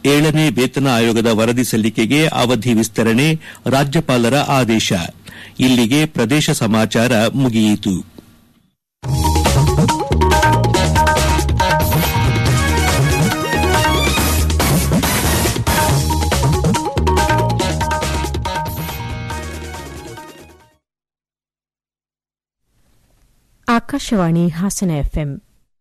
ಏಳನೇ ವೇತನ ಆಯೋಗದ ವರದಿ ಸಲ್ಲಿಕೆಗೆ ಅವಧಿ ವಿಸ್ತರಣೆ ರಾಜ್ಯಪಾಲರ ಆದೇಶ ಇಲ್ಲಿಗೆ ಪ್ರದೇಶ ಸಮಾಚಾರ ಮುಗಿಯಿತು ಆಕಾಶವಾಣಿ ಹಾಸನ ಎಫ್ಎಂ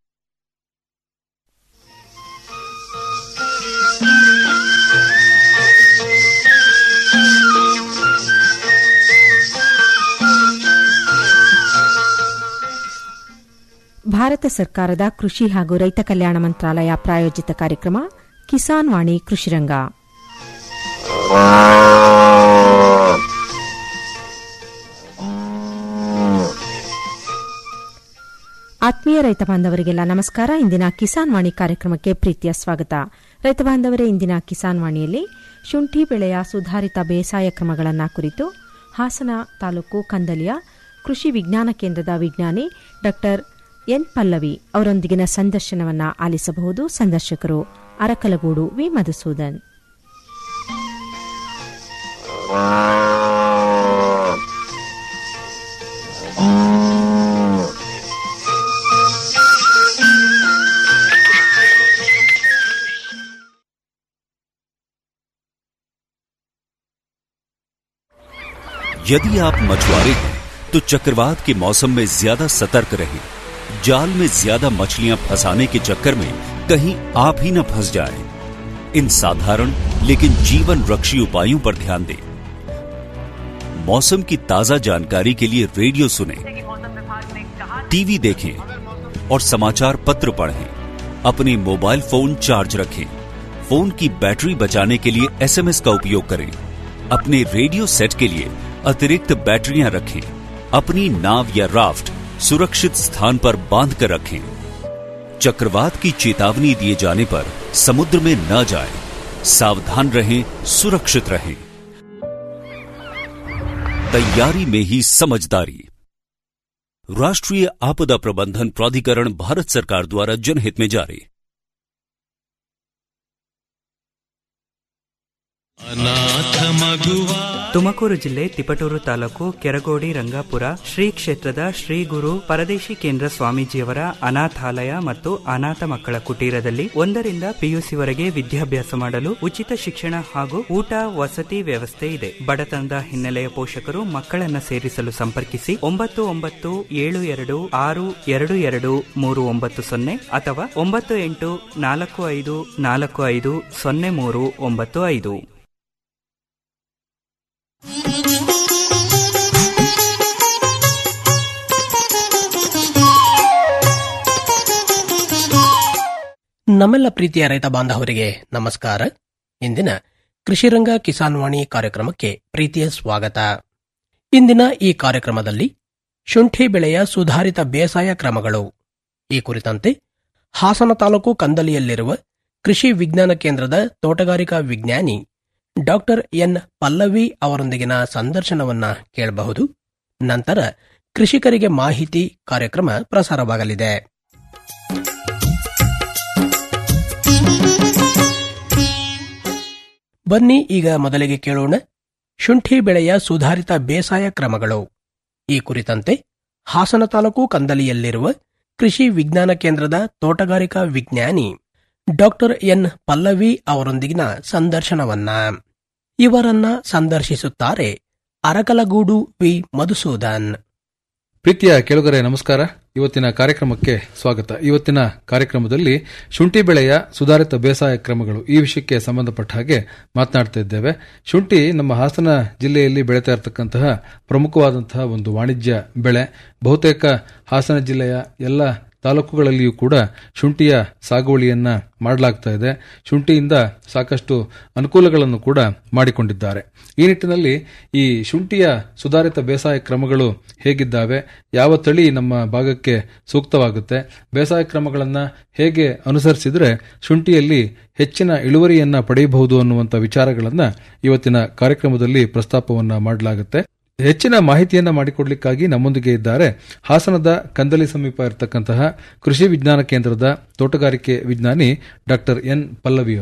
ಭಾರತ ಸರ್ಕಾರದ ಕೃಷಿ ಹಾಗೂ ರೈತ ಕಲ್ಯಾಣ ಮಂತ್ರಾಲಯ ಪ್ರಾಯೋಜಿತ ಕಾರ್ಯಕ್ರಮ ಕಿಸಾನ್ ವಾಣಿ ಕೃಷಿರಂಗ ಆತ್ಮೀಯ ರೈತ ಬಾಂಧವರಿಗೆಲ್ಲ ನಮಸ್ಕಾರ ಇಂದಿನ ಕಿಸಾನ್ ವಾಣಿ ಕಾರ್ಯಕ್ರಮಕ್ಕೆ ಪ್ರೀತಿಯ ಸ್ವಾಗತ ರೈತ ಬಾಂಧವರೇ ಇಂದಿನ ಕಿಸಾನ್ ವಾಣಿಯಲ್ಲಿ ಶುಂಠಿ ಬೆಳೆಯ ಸುಧಾರಿತ ಬೇಸಾಯ ಕ್ರಮಗಳನ್ನು ಕುರಿತು ಹಾಸನ ತಾಲೂಕು ಕಂದಲಿಯ ಕೃಷಿ ವಿಜ್ಞಾನ ಕೇಂದ್ರದ ವಿಜ್ಞಾನಿ ಡಾ ಎನ್ ಪಲ್ಲವಿ ಅವರೊಂದಿಗಿನ ಸಂದರ್ಶನವನ್ನು ಆಲಿಸಬಹುದು ಸಂದರ್ಶಕರು ಅರಕಲಗೂಡು ವಿ ಮಧುಸೂದನ್ यदि आप मछुआरे हैं तो चक्रवात के मौसम में ज्यादा सतर्क रहें जाल में ज्यादा मछलियां फंसाने के चक्कर में कहीं आप ही न फंस जाएं। इन साधारण लेकिन जीवन रक्षी उपायों पर ध्यान दें मौसम की ताजा जानकारी के लिए रेडियो सुने टीवी देखें और समाचार पत्र पढ़ें अपने मोबाइल फोन चार्ज रखें फोन की बैटरी बचाने के लिए एसएमएस का उपयोग करें अपने रेडियो सेट के लिए अतिरिक्त बैटरियां रखें अपनी नाव या राफ्ट सुरक्षित स्थान पर बांध कर रखें चक्रवात की चेतावनी दिए जाने पर समुद्र में न जाएं, सावधान रहें सुरक्षित रहें तैयारी में ही समझदारी राष्ट्रीय आपदा प्रबंधन प्राधिकरण भारत सरकार द्वारा जनहित में जारी ತುಮಕೂರು ಜಿಲ್ಲೆ ತಿಪಟೂರು ತಾಲೂಕು ಕೆರಗೋಡಿ ರಂಗಾಪುರ ಶ್ರೀ ಕ್ಷೇತ್ರದ ಶ್ರೀ ಗುರು ಪರದೇಶಿ ಕೇಂದ್ರ ಸ್ವಾಮೀಜಿಯವರ ಅನಾಥಾಲಯ ಮತ್ತು ಅನಾಥ ಮಕ್ಕಳ ಕುಟೀರದಲ್ಲಿ ಒಂದರಿಂದ ಪಿಯುಸಿವರೆಗೆ ವಿದ್ಯಾಭ್ಯಾಸ ಮಾಡಲು ಉಚಿತ ಶಿಕ್ಷಣ ಹಾಗೂ ಊಟ ವಸತಿ ವ್ಯವಸ್ಥೆ ಇದೆ ಬಡತನದ ಹಿನ್ನೆಲೆಯ ಪೋಷಕರು ಮಕ್ಕಳನ್ನ ಸೇರಿಸಲು ಸಂಪರ್ಕಿಸಿ ಒಂಬತ್ತು ಒಂಬತ್ತು ಏಳು ಎರಡು ಆರು ಎರಡು ಎರಡು ಮೂರು ಒಂಬತ್ತು ಸೊನ್ನೆ ಅಥವಾ ಒಂಬತ್ತು ಎಂಟು ನಾಲ್ಕು ಐದು ನಾಲ್ಕು ಐದು ಸೊನ್ನೆ ಮೂರು ಒಂಬತ್ತು ಐದು ನಮ್ಮೆಲ್ಲ ಪ್ರೀತಿಯ ರೈತ ಬಾಂಧವರಿಗೆ ನಮಸ್ಕಾರ ಇಂದಿನ ಕೃಷಿರಂಗ ಕಿಸಾನ್ ವಾಣಿ ಕಾರ್ಯಕ್ರಮಕ್ಕೆ ಪ್ರೀತಿಯ ಸ್ವಾಗತ ಇಂದಿನ ಈ ಕಾರ್ಯಕ್ರಮದಲ್ಲಿ ಶುಂಠಿ ಬೆಳೆಯ ಸುಧಾರಿತ ಬೇಸಾಯ ಕ್ರಮಗಳು ಈ ಕುರಿತಂತೆ ಹಾಸನ ತಾಲೂಕು ಕಂದಲಿಯಲ್ಲಿರುವ ಕೃಷಿ ವಿಜ್ಞಾನ ಕೇಂದ್ರದ ತೋಟಗಾರಿಕಾ ವಿಜ್ಞಾನಿ ಡಾಕ್ಟರ್ ಎನ್ ಪಲ್ಲವಿ ಅವರೊಂದಿಗಿನ ಸಂದರ್ಶನವನ್ನ ಕೇಳಬಹುದು ನಂತರ ಕೃಷಿಕರಿಗೆ ಮಾಹಿತಿ ಕಾರ್ಯಕ್ರಮ ಪ್ರಸಾರವಾಗಲಿದೆ ಬನ್ನಿ ಈಗ ಮೊದಲಿಗೆ ಕೇಳೋಣ ಶುಂಠಿ ಬೆಳೆಯ ಸುಧಾರಿತ ಬೇಸಾಯ ಕ್ರಮಗಳು ಈ ಕುರಿತಂತೆ ಹಾಸನ ತಾಲೂಕು ಕಂದಲಿಯಲ್ಲಿರುವ ಕೃಷಿ ವಿಜ್ಞಾನ ಕೇಂದ್ರದ ತೋಟಗಾರಿಕಾ ವಿಜ್ಞಾನಿ ಡಾಕ್ಟರ್ ಎನ್ ಪಲ್ಲವಿ ಅವರೊಂದಿಗಿನ ಸಂದರ್ಶನವನ್ನ ಇವರನ್ನ ಸಂದರ್ಶಿಸುತ್ತಾರೆ ಅರಕಲಗೂಡು ವಿ ಮಧುಸೂದನ್ ಪ್ರೀತಿಯ ಕೆಳಗರೆ ನಮಸ್ಕಾರ ಇವತ್ತಿನ ಕಾರ್ಯಕ್ರಮಕ್ಕೆ ಸ್ವಾಗತ ಇವತ್ತಿನ ಕಾರ್ಯಕ್ರಮದಲ್ಲಿ ಶುಂಠಿ ಬೆಳೆಯ ಸುಧಾರಿತ ಬೇಸಾಯ ಕ್ರಮಗಳು ಈ ವಿಷಯಕ್ಕೆ ಸಂಬಂಧಪಟ್ಟ ಹಾಗೆ ಮಾತನಾಡ್ತಾ ಇದ್ದೇವೆ ಶುಂಠಿ ನಮ್ಮ ಹಾಸನ ಜಿಲ್ಲೆಯಲ್ಲಿ ಬೆಳೀತಾ ಇರತಕ್ಕಂತಹ ಪ್ರಮುಖವಾದಂತಹ ಒಂದು ವಾಣಿಜ್ಯ ಬೆಳೆ ಬಹುತೇಕ ಹಾಸನ ಜಿಲ್ಲೆಯ ಎಲ್ಲ ತಾಲೂಕುಗಳಲ್ಲಿಯೂ ಕೂಡ ಶುಂಠಿಯ ಸಾಗುವಳಿಯನ್ನ ಮಾಡಲಾಗ್ತಾ ಇದೆ ಶುಂಠಿಯಿಂದ ಸಾಕಷ್ಟು ಅನುಕೂಲಗಳನ್ನು ಕೂಡ ಮಾಡಿಕೊಂಡಿದ್ದಾರೆ ಈ ನಿಟ್ಟಿನಲ್ಲಿ ಈ ಶುಂಠಿಯ ಸುಧಾರಿತ ಬೇಸಾಯ ಕ್ರಮಗಳು ಹೇಗಿದ್ದಾವೆ ಯಾವ ತಳಿ ನಮ್ಮ ಭಾಗಕ್ಕೆ ಸೂಕ್ತವಾಗುತ್ತೆ ಬೇಸಾಯ ಕ್ರಮಗಳನ್ನು ಹೇಗೆ ಅನುಸರಿಸಿದ್ರೆ ಶುಂಠಿಯಲ್ಲಿ ಹೆಚ್ಚಿನ ಇಳುವರಿಯನ್ನ ಪಡೆಯಬಹುದು ಅನ್ನುವಂಥ ವಿಚಾರಗಳನ್ನ ಇವತ್ತಿನ ಕಾರ್ಯಕ್ರಮದಲ್ಲಿ ಪ್ರಸ್ತಾಪವನ್ನ ಮಾಡಲಾಗುತ್ತೆ ಹೆಚ್ಚಿನ ಮಾಹಿತಿಯನ್ನ ಮಾಡಿಕೊಡ್ಲಿಕ್ಕಾಗಿ ನಮ್ಮೊಂದಿಗೆ ಇದ್ದಾರೆ ಹಾಸನದ ಕಂದಲಿ ಸಮೀಪ ಇರತಕ್ಕಂತಹ ಕೃಷಿ ವಿಜ್ಞಾನ ಕೇಂದ್ರದ ತೋಟಗಾರಿಕೆ ವಿಜ್ಞಾನಿ ಡಾಕ್ಟರ್ ಎನ್ ಪಲ್ಲವಿ ಅವರು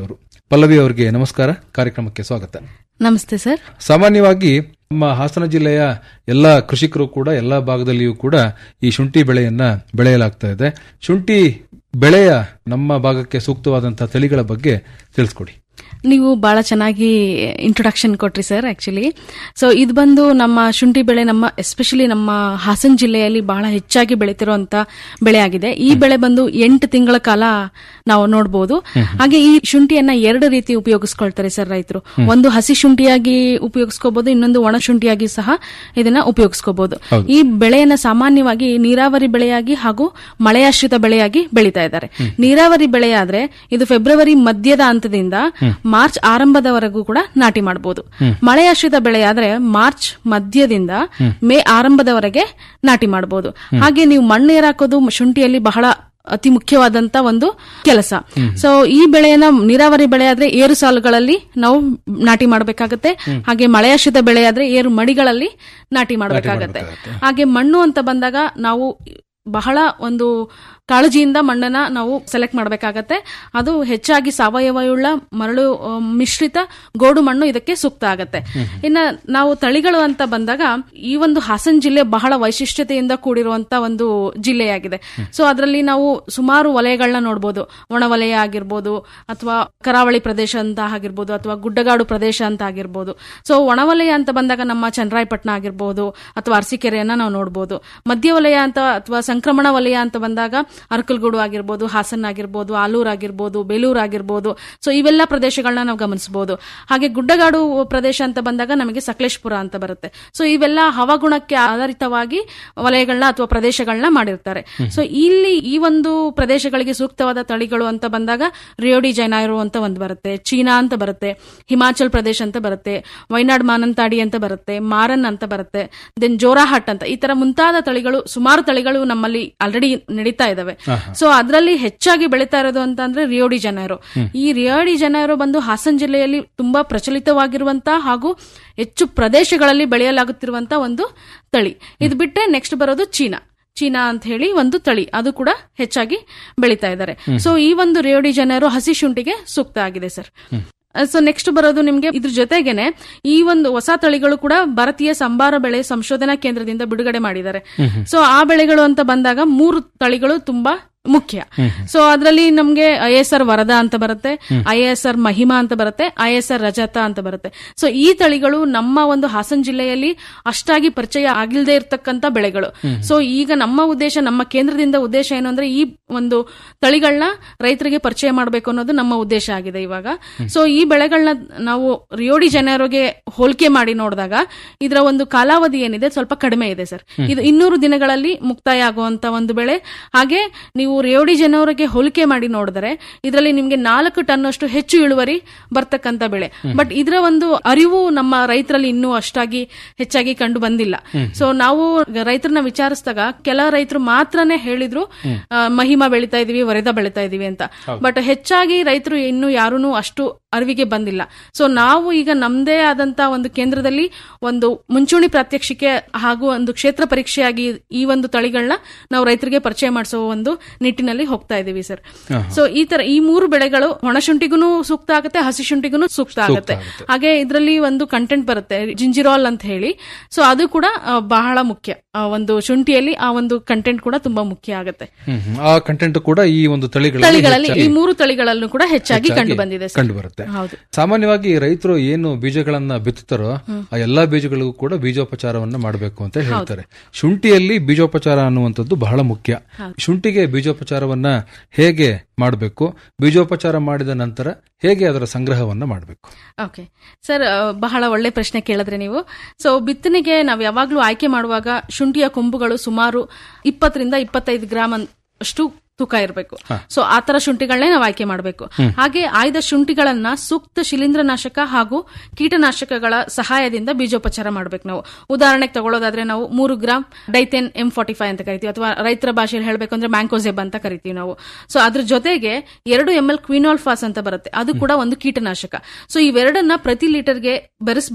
ಪಲ್ಲವಿ ಅವರಿಗೆ ನಮಸ್ಕಾರ ಕಾರ್ಯಕ್ರಮಕ್ಕೆ ಸ್ವಾಗತ ನಮಸ್ತೆ ಸರ್ ಸಾಮಾನ್ಯವಾಗಿ ನಮ್ಮ ಹಾಸನ ಜಿಲ್ಲೆಯ ಎಲ್ಲಾ ಕೃಷಿಕರು ಕೂಡ ಎಲ್ಲಾ ಭಾಗದಲ್ಲಿಯೂ ಕೂಡ ಈ ಶುಂಠಿ ಬೆಳೆಯನ್ನ ಬೆಳೆಯಲಾಗ್ತಾ ಇದೆ ಶುಂಠಿ ಬೆಳೆಯ ನಮ್ಮ ಭಾಗಕ್ಕೆ ಸೂಕ್ತವಾದಂತಹ ತಳಿಗಳ ಬಗ್ಗೆ ತಿಳಿಸ್ಕೊಡಿ ನೀವು ಬಹಳ ಚೆನ್ನಾಗಿ ಇಂಟ್ರೊಡಕ್ಷನ್ ಕೊಟ್ರಿ ಸರ್ ಆಕ್ಚುಲಿ ಸೊ ಇದು ಬಂದು ನಮ್ಮ ಶುಂಠಿ ಬೆಳೆ ನಮ್ಮ ಎಸ್ಪೆಷಲಿ ನಮ್ಮ ಹಾಸನ ಜಿಲ್ಲೆಯಲ್ಲಿ ಬಹಳ ಹೆಚ್ಚಾಗಿ ಬೆಳೀತಿರುವಂತ ಬೆಳೆ ಆಗಿದೆ ಈ ಬೆಳೆ ಬಂದು ಎಂಟು ತಿಂಗಳ ಕಾಲ ನಾವು ನೋಡಬಹುದು ಹಾಗೆ ಈ ಶುಂಠಿಯನ್ನ ಎರಡು ರೀತಿ ಉಪಯೋಗಿಸ್ಕೊಳ್ತಾರೆ ಸರ್ ರೈತರು ಒಂದು ಹಸಿ ಶುಂಠಿಯಾಗಿ ಉಪಯೋಗಿಸ್ಕೋಬಹುದು ಇನ್ನೊಂದು ಒಣ ಶುಂಠಿಯಾಗಿ ಸಹ ಇದನ್ನ ಉಪಯೋಗಿಸ್ಕೋಬಹುದು ಈ ಬೆಳೆಯನ್ನ ಸಾಮಾನ್ಯವಾಗಿ ನೀರಾವರಿ ಬೆಳೆಯಾಗಿ ಹಾಗೂ ಮಳೆಯಾಶ್ರಿತ ಬೆಳೆಯಾಗಿ ಬೆಳೀತಾ ಇದ್ದಾರೆ ನೀರಾವರಿ ಬೆಳೆಯಾದ್ರೆ ಇದು ಫೆಬ್ರವರಿ ಮಧ್ಯದ ಹಂತದಿಂದ ಮಾರ್ಚ್ ಆರಂಭದವರೆಗೂ ಕೂಡ ನಾಟಿ ಮಾಡಬಹುದು ಮಳೆಯಾಶ್ರಿತ ಬೆಳೆಯಾದ್ರೆ ಮಾರ್ಚ್ ಮಧ್ಯದಿಂದ ಮೇ ಆರಂಭದವರೆಗೆ ನಾಟಿ ಮಾಡಬಹುದು ಹಾಗೆ ನೀವು ಮಣ್ಣು ಏರಾಕೋದು ಶುಂಠಿಯಲ್ಲಿ ಬಹಳ ಅತಿ ಮುಖ್ಯವಾದಂತ ಒಂದು ಕೆಲಸ ಸೊ ಈ ಬೆಳೆಯನ್ನ ನೀರಾವರಿ ಬೆಳೆ ಆದ್ರೆ ಏರು ಸಾಲುಗಳಲ್ಲಿ ನಾವು ನಾಟಿ ಮಾಡಬೇಕಾಗತ್ತೆ ಹಾಗೆ ಮಳೆಯಾಶ್ರಿತ ಬೆಳೆ ಆದ್ರೆ ಏರು ಮಡಿಗಳಲ್ಲಿ ನಾಟಿ ಮಾಡಬೇಕಾಗತ್ತೆ ಹಾಗೆ ಮಣ್ಣು ಅಂತ ಬಂದಾಗ ನಾವು ಬಹಳ ಒಂದು ಕಾಳಜಿಯಿಂದ ಮಣ್ಣನ್ನ ನಾವು ಸೆಲೆಕ್ಟ್ ಮಾಡಬೇಕಾಗತ್ತೆ ಅದು ಹೆಚ್ಚಾಗಿ ಸಾವಯವಯುಳ್ಳ ಮರಳು ಆ, ಮಿಶ್ರಿತ ಗೋಡು ಮಣ್ಣು ಇದಕ್ಕೆ ಸೂಕ್ತ ಆಗತ್ತೆ ಇನ್ನ ನಾವು ತಳಿಗಳು ಅಂತ ಬಂದಾಗ ಈ ಒಂದು ಹಾಸನ ಜಿಲ್ಲೆ ಬಹಳ ವೈಶಿಷ್ಟ್ಯತೆಯಿಂದ ಕೂಡಿರುವಂತ ಒಂದು ಜಿಲ್ಲೆಯಾಗಿದೆ ಸೊ ಅದರಲ್ಲಿ ನಾವು ಸುಮಾರು ವಲಯಗಳನ್ನ ನೋಡಬಹುದು ಒಣ ವಲಯ ಆಗಿರ್ಬೋದು ಅಥವಾ ಕರಾವಳಿ ಪ್ರದೇಶ ಅಂತ ಆಗಿರ್ಬೋದು ಅಥವಾ ಗುಡ್ಡಗಾಡು ಪ್ರದೇಶ ಅಂತ ಆಗಿರ್ಬೋದು ಸೊ ಒಣವಲಯ ಅಂತ ಬಂದಾಗ ನಮ್ಮ ಚನ್ನರಾಯಪಟ್ಟಣ ಆಗಿರ್ಬೋದು ಅಥವಾ ಅರಸೀಕೆರೆಯನ್ನ ನಾವು ನೋಡಬಹುದು ಮಧ್ಯವಲಯ ಅಂತ ಅಥವಾ ಸಂಕ್ರಮಣ ವಲಯ ಅಂತ ಬಂದಾಗ ಅರಕಲ್ಗೂಡು ಆಗಿರ್ಬೋದು ಹಾಸನ ಆಗಿರ್ಬೋದು ಆಲೂರು ಆಗಿರ್ಬೋದು ಬೇಲೂರು ಆಗಿರ್ಬೋದು ಸೊ ಇವೆಲ್ಲ ಪ್ರದೇಶಗಳನ್ನ ನಾವು ಗಮನಿಸಬಹುದು ಹಾಗೆ ಗುಡ್ಡಗಾಡು ಪ್ರದೇಶ ಅಂತ ಬಂದಾಗ ನಮಗೆ ಸಕಲೇಶ್ಪುರ ಅಂತ ಬರುತ್ತೆ ಸೊ ಇವೆಲ್ಲ ಹವಾಗುಣಕ್ಕೆ ಆಧಾರಿತವಾಗಿ ವಲಯಗಳನ್ನ ಅಥವಾ ಪ್ರದೇಶಗಳನ್ನ ಮಾಡಿರ್ತಾರೆ ಸೊ ಇಲ್ಲಿ ಈ ಒಂದು ಪ್ರದೇಶಗಳಿಗೆ ಸೂಕ್ತವಾದ ತಳಿಗಳು ಅಂತ ಬಂದಾಗ ರಿಯೋಡಿ ಜೈನಾಯರು ಅಂತ ಒಂದು ಬರುತ್ತೆ ಚೀನಾ ಅಂತ ಬರುತ್ತೆ ಹಿಮಾಚಲ್ ಪ್ರದೇಶ ಅಂತ ಬರುತ್ತೆ ವೈನಾಡ್ ಮಾನಂತಾಡಿ ಅಂತ ಬರುತ್ತೆ ಮಾರನ್ ಅಂತ ಬರುತ್ತೆ ದೆನ್ ಜೋರಾಹಟ್ ಅಂತ ಈ ತರ ಮುಂತಾದ ತಳಿಗಳು ಸುಮಾರು ತಳಿಗಳು ನಮ್ಮಲ್ಲಿ ಆಲ್ರೆಡಿ ನಡೀತಾ ಇದಾವೆ ಸೊ ಅದರಲ್ಲಿ ಹೆಚ್ಚಾಗಿ ಬೆಳೀತಾ ಇರೋದು ಅಂತ ಅಂದ್ರೆ ರಿಯೋಡಿ ಜನೈರೋ ಈ ರಿಯೋಡಿ ಜನೈರೋ ಬಂದು ಹಾಸನ ಜಿಲ್ಲೆಯಲ್ಲಿ ತುಂಬಾ ಪ್ರಚಲಿತವಾಗಿರುವಂತಹ ಹಾಗೂ ಹೆಚ್ಚು ಪ್ರದೇಶಗಳಲ್ಲಿ ಬೆಳೆಯಲಾಗುತ್ತಿರುವಂತ ಒಂದು ತಳಿ ಇದು ಬಿಟ್ಟರೆ ನೆಕ್ಸ್ಟ್ ಬರೋದು ಚೀನಾ ಚೀನಾ ಅಂತ ಹೇಳಿ ಒಂದು ತಳಿ ಅದು ಕೂಡ ಹೆಚ್ಚಾಗಿ ಬೆಳೀತಾ ಇದ್ದಾರೆ ಸೊ ಈ ಒಂದು ರಿಯೋಡಿ ಜನರು ಹಸಿ ಶುಂಠಿಗೆ ಸೂಕ್ತ ಆಗಿದೆ ಸರ್ ಸೊ ನೆಕ್ಸ್ಟ್ ಬರೋದು ನಿಮ್ಗೆ ಇದ್ರ ಜೊತೆಗೇನೆ ಈ ಒಂದು ಹೊಸ ತಳಿಗಳು ಕೂಡ ಭಾರತೀಯ ಸಂಬಾರ ಬೆಳೆ ಸಂಶೋಧನಾ ಕೇಂದ್ರದಿಂದ ಬಿಡುಗಡೆ ಮಾಡಿದ್ದಾರೆ ಸೊ ಆ ಬೆಳೆಗಳು ಅಂತ ಬಂದಾಗ ಮೂರು ತಳಿಗಳು ತುಂಬಾ ಮುಖ್ಯ ಸೊ ಅದರಲ್ಲಿ ನಮ್ಗೆ ಐ ಎಸ್ ಆರ್ ವರದಾ ಅಂತ ಬರುತ್ತೆ ಐ ಎಸ್ ಆರ್ ಮಹಿಮಾ ಅಂತ ಬರುತ್ತೆ ಐ ಎಸ್ ಆರ್ ರಜತ ಅಂತ ಬರುತ್ತೆ ಸೊ ಈ ತಳಿಗಳು ನಮ್ಮ ಒಂದು ಹಾಸನ ಜಿಲ್ಲೆಯಲ್ಲಿ ಅಷ್ಟಾಗಿ ಪರಿಚಯ ಆಗಿಲ್ಲದೆ ಇರತಕ್ಕಂತ ಬೆಳೆಗಳು ಸೊ ಈಗ ನಮ್ಮ ಉದ್ದೇಶ ನಮ್ಮ ಕೇಂದ್ರದಿಂದ ಉದ್ದೇಶ ಏನು ಅಂದ್ರೆ ಈ ಒಂದು ತಳಿಗಳನ್ನ ರೈತರಿಗೆ ಪರಿಚಯ ಮಾಡಬೇಕು ಅನ್ನೋದು ನಮ್ಮ ಉದ್ದೇಶ ಆಗಿದೆ ಇವಾಗ ಸೊ ಈ ಬೆಳೆಗಳನ್ನ ನಾವು ರಿಯೋಡಿ ಜನರಿಗೆ ಹೋಲಿಕೆ ಮಾಡಿ ನೋಡಿದಾಗ ಇದರ ಒಂದು ಕಾಲಾವಧಿ ಏನಿದೆ ಸ್ವಲ್ಪ ಕಡಿಮೆ ಇದೆ ಸರ್ ಇದು ಇನ್ನೂರು ದಿನಗಳಲ್ಲಿ ಮುಕ್ತಾಯ ಆಗುವಂತ ಒಂದು ಬೆಳೆ ಹಾಗೆ ನೀವು ರಿಯೋಡಿ ಜನವರಿಗೆ ಹೋಲಿಕೆ ಮಾಡಿ ನೋಡಿದರೆ ಇದರಲ್ಲಿ ನಿಮ್ಗೆ ನಾಲ್ಕು ಟನ್ ಅಷ್ಟು ಹೆಚ್ಚು ಇಳುವರಿ ಬರ್ತಕ್ಕಂತ ಬೆಳೆ ಬಟ್ ಇದರ ಒಂದು ಅರಿವು ನಮ್ಮ ರೈತರಲ್ಲಿ ಇನ್ನೂ ಅಷ್ಟಾಗಿ ಹೆಚ್ಚಾಗಿ ಕಂಡು ಬಂದಿಲ್ಲ ಸೊ ನಾವು ರೈತರನ್ನ ವಿಚಾರಿಸಿದಾಗ ಕೆಲ ರೈತರು ಮಾತ್ರನೇ ಹೇಳಿದ್ರು ಆ, ಮಹಿಮಾ ಬೆಳಿತಾ ಇದೀವಿ ವರೆದ ಬೆಳಿತಾ ಇದೀವಿ ಅಂತ ಬಟ್ ಹೆಚ್ಚಾಗಿ ರೈತರು ಇನ್ನು ಯಾರೂ ಅಷ್ಟು ಅರಿವಿಗೆ ಬಂದಿಲ್ಲ ಸೊ ನಾವು ಈಗ ನಮ್ದೇ ಆದಂತ ಒಂದು ಕೇಂದ್ರದಲ್ಲಿ ಒಂದು ಮುಂಚೂಣಿ ಪ್ರಾತ್ಯಕ್ಷಿಕೆ ಹಾಗೂ ಒಂದು ಕ್ಷೇತ್ರ ಪರೀಕ್ಷೆಯಾಗಿ ಈ ಒಂದು ತಳಿಗಳನ್ನ ನಾವು ರೈತರಿಗೆ ಪರಿಚಯ ಮಾಡಿಸೋ ಒಂದು ನಿಟ್ಟಿನಲ್ಲಿ ಹೋಗ್ತಾ ಇದೀವಿ ಸರ್ ಸೊ ಈ ತರ ಈ ಮೂರು ಬೆಳೆಗಳು ಒಣಶುಂಠಿಗೂ ಸೂಕ್ತ ಆಗುತ್ತೆ ಹಸಿ ಶುಂಠಿಗೂ ಸೂಕ್ತ ಆಗುತ್ತೆ ಹಾಗೆ ಇದರಲ್ಲಿ ಒಂದು ಕಂಟೆಂಟ್ ಬರುತ್ತೆ ಜಿಂಜಿರಾಲ್ ಅಂತ ಹೇಳಿ ಸೊ ಅದು ಕೂಡ ಆ, ಬಹಳ ಮುಖ್ಯ ಆ, ಒಂದು ಶುಂಠಿಯಲ್ಲಿ ಆ ಒಂದು ಕಂಟೆಂಟ್ ಕೂಡ ತುಂಬಾ ಮುಖ್ಯ ಆಗುತ್ತೆ ಹ್ಮ್, ಹ್ಮ್. ಆ ಕಂಟೆಂಟ್ ಕೂಡ ಈ ಒಂದು ತಳಿಗಳಲ್ಲಿ ತಳಿಗಳಲ್ಲಿ ಈ ಹೆಚ್ಚಾಗಿ ಮೂರು ತಳಿಗಳಲ್ಲೂ ಕೂಡ ಹೆಚ್ಚಾಗಿ ಹೆಚ್ಚಾಗಿ ಕಂಡು ಬಂದಿದೆ ಸರ್. ಕಂಡು ಬರುತ್ತೆ ಹೌದು ಸಾಮಾನ್ಯವಾಗಿ ರೈತರು ಏನು ಬೀಜಗಳನ್ನ ಬಿತ್ತುತ್ತಾರೋ ಆ ಎಲ್ಲಾ ಬೀಜಗಳಿಗೂ ಕೂಡ ಬೀಜೋಪಚಾರವನ್ನ ಮಾಡಬೇಕು ಅಂತ ಹೇಳ್ತಾರೆ ಶುಂಠಿಯಲ್ಲಿ ಬೀಜೋಪಚಾರ ಅನ್ನುವಂಥದ್ದು ಬಹಳ ಮುಖ್ಯ ಶುಂಠಿಗೆ ಬೀಜೋಪಚಾರವನ್ನ ಹೇಗೆ ಮಾಡಬೇಕು ಬೀಜೋಪಚಾರ ಮಾಡಿದ ನಂತರ ಹೇಗೆ ಅದರ ಸಂಗ್ರಹವನ್ನ ಮಾಡಬೇಕು ಓಕೆ ಸರ್ ಆ, ಬಹಳ ಒಳ್ಳೆ ಪ್ರಶ್ನೆ ಕೇಳಿದ್ರೆ ನೀವು ಸೊ ಬಿತ್ತನೆಗೆ ನಾವು ಯಾವಾಗಲೂ ಆಯ್ಕೆ ಮಾಡುವಾಗ ಶುಂಠಿಯ ಕೊಂಬುಗಳು ಸುಮಾರು ಇಪ್ಪತ್ತರಿಂದ ಇಪ್ಪತ್ತೈದು ಗ್ರಾಮ್ ಅನ್- ಅಷ್ಟು ತೂಕ ಇರಬೇಕು ಸೊ ಆ ತರ ಶುಂಠಿಗಳನ್ನೇ ನಾವು ಆಯ್ಕೆ ಮಾಡಬೇಕು ಹಾಗೆ ಆಯ್ದ ಶುಂಠಿಗಳನ್ನ ಸೂಕ್ತ ಶಿಲೀಂಧ್ರನಾಶಕ ಹಾಗೂ ಕೀಟನಾಶಕಗಳ ಸಹಾಯದಿಂದ ಬೀಜೋಪಚಾರ ಮಾಡ್ಬೇಕು ನಾವು ಉದಾಹರಣೆಗೆ ತಗೊಳ್ಳೋದಾದ್ರೆ ನಾವು ಮೂರು gram Dithane M forty five ಅಂತ ಕರಿತೀವಿ ಅಥವಾ ರೈತರ ಭಾಷೆಯಲ್ಲಿ ಹೇಳಬೇಕು ಅಂದ್ರೆ ಮ್ಯಾಂಕೋಸೆಬ್ ಅಂತ ಕರಿತೀವಿ ನಾವು ಸೊ ಅದ್ರ ಜೊತೆಗೆ ಎರಡು ಎಂ ಎಲ್ ಕ್ವಿನಾಲ್ ಫಾಸ್ ಅಂತ ಬರುತ್ತೆ ಅದು ಕೂಡ ಒಂದು ಕೀಟನಾಶಕ ಸೊ ಇವೆರಡನ್ನ ಪ್ರತಿ ಲೀಟರ್ಗೆ ಬೆರೆಸ್ಬಿಟ್ಟು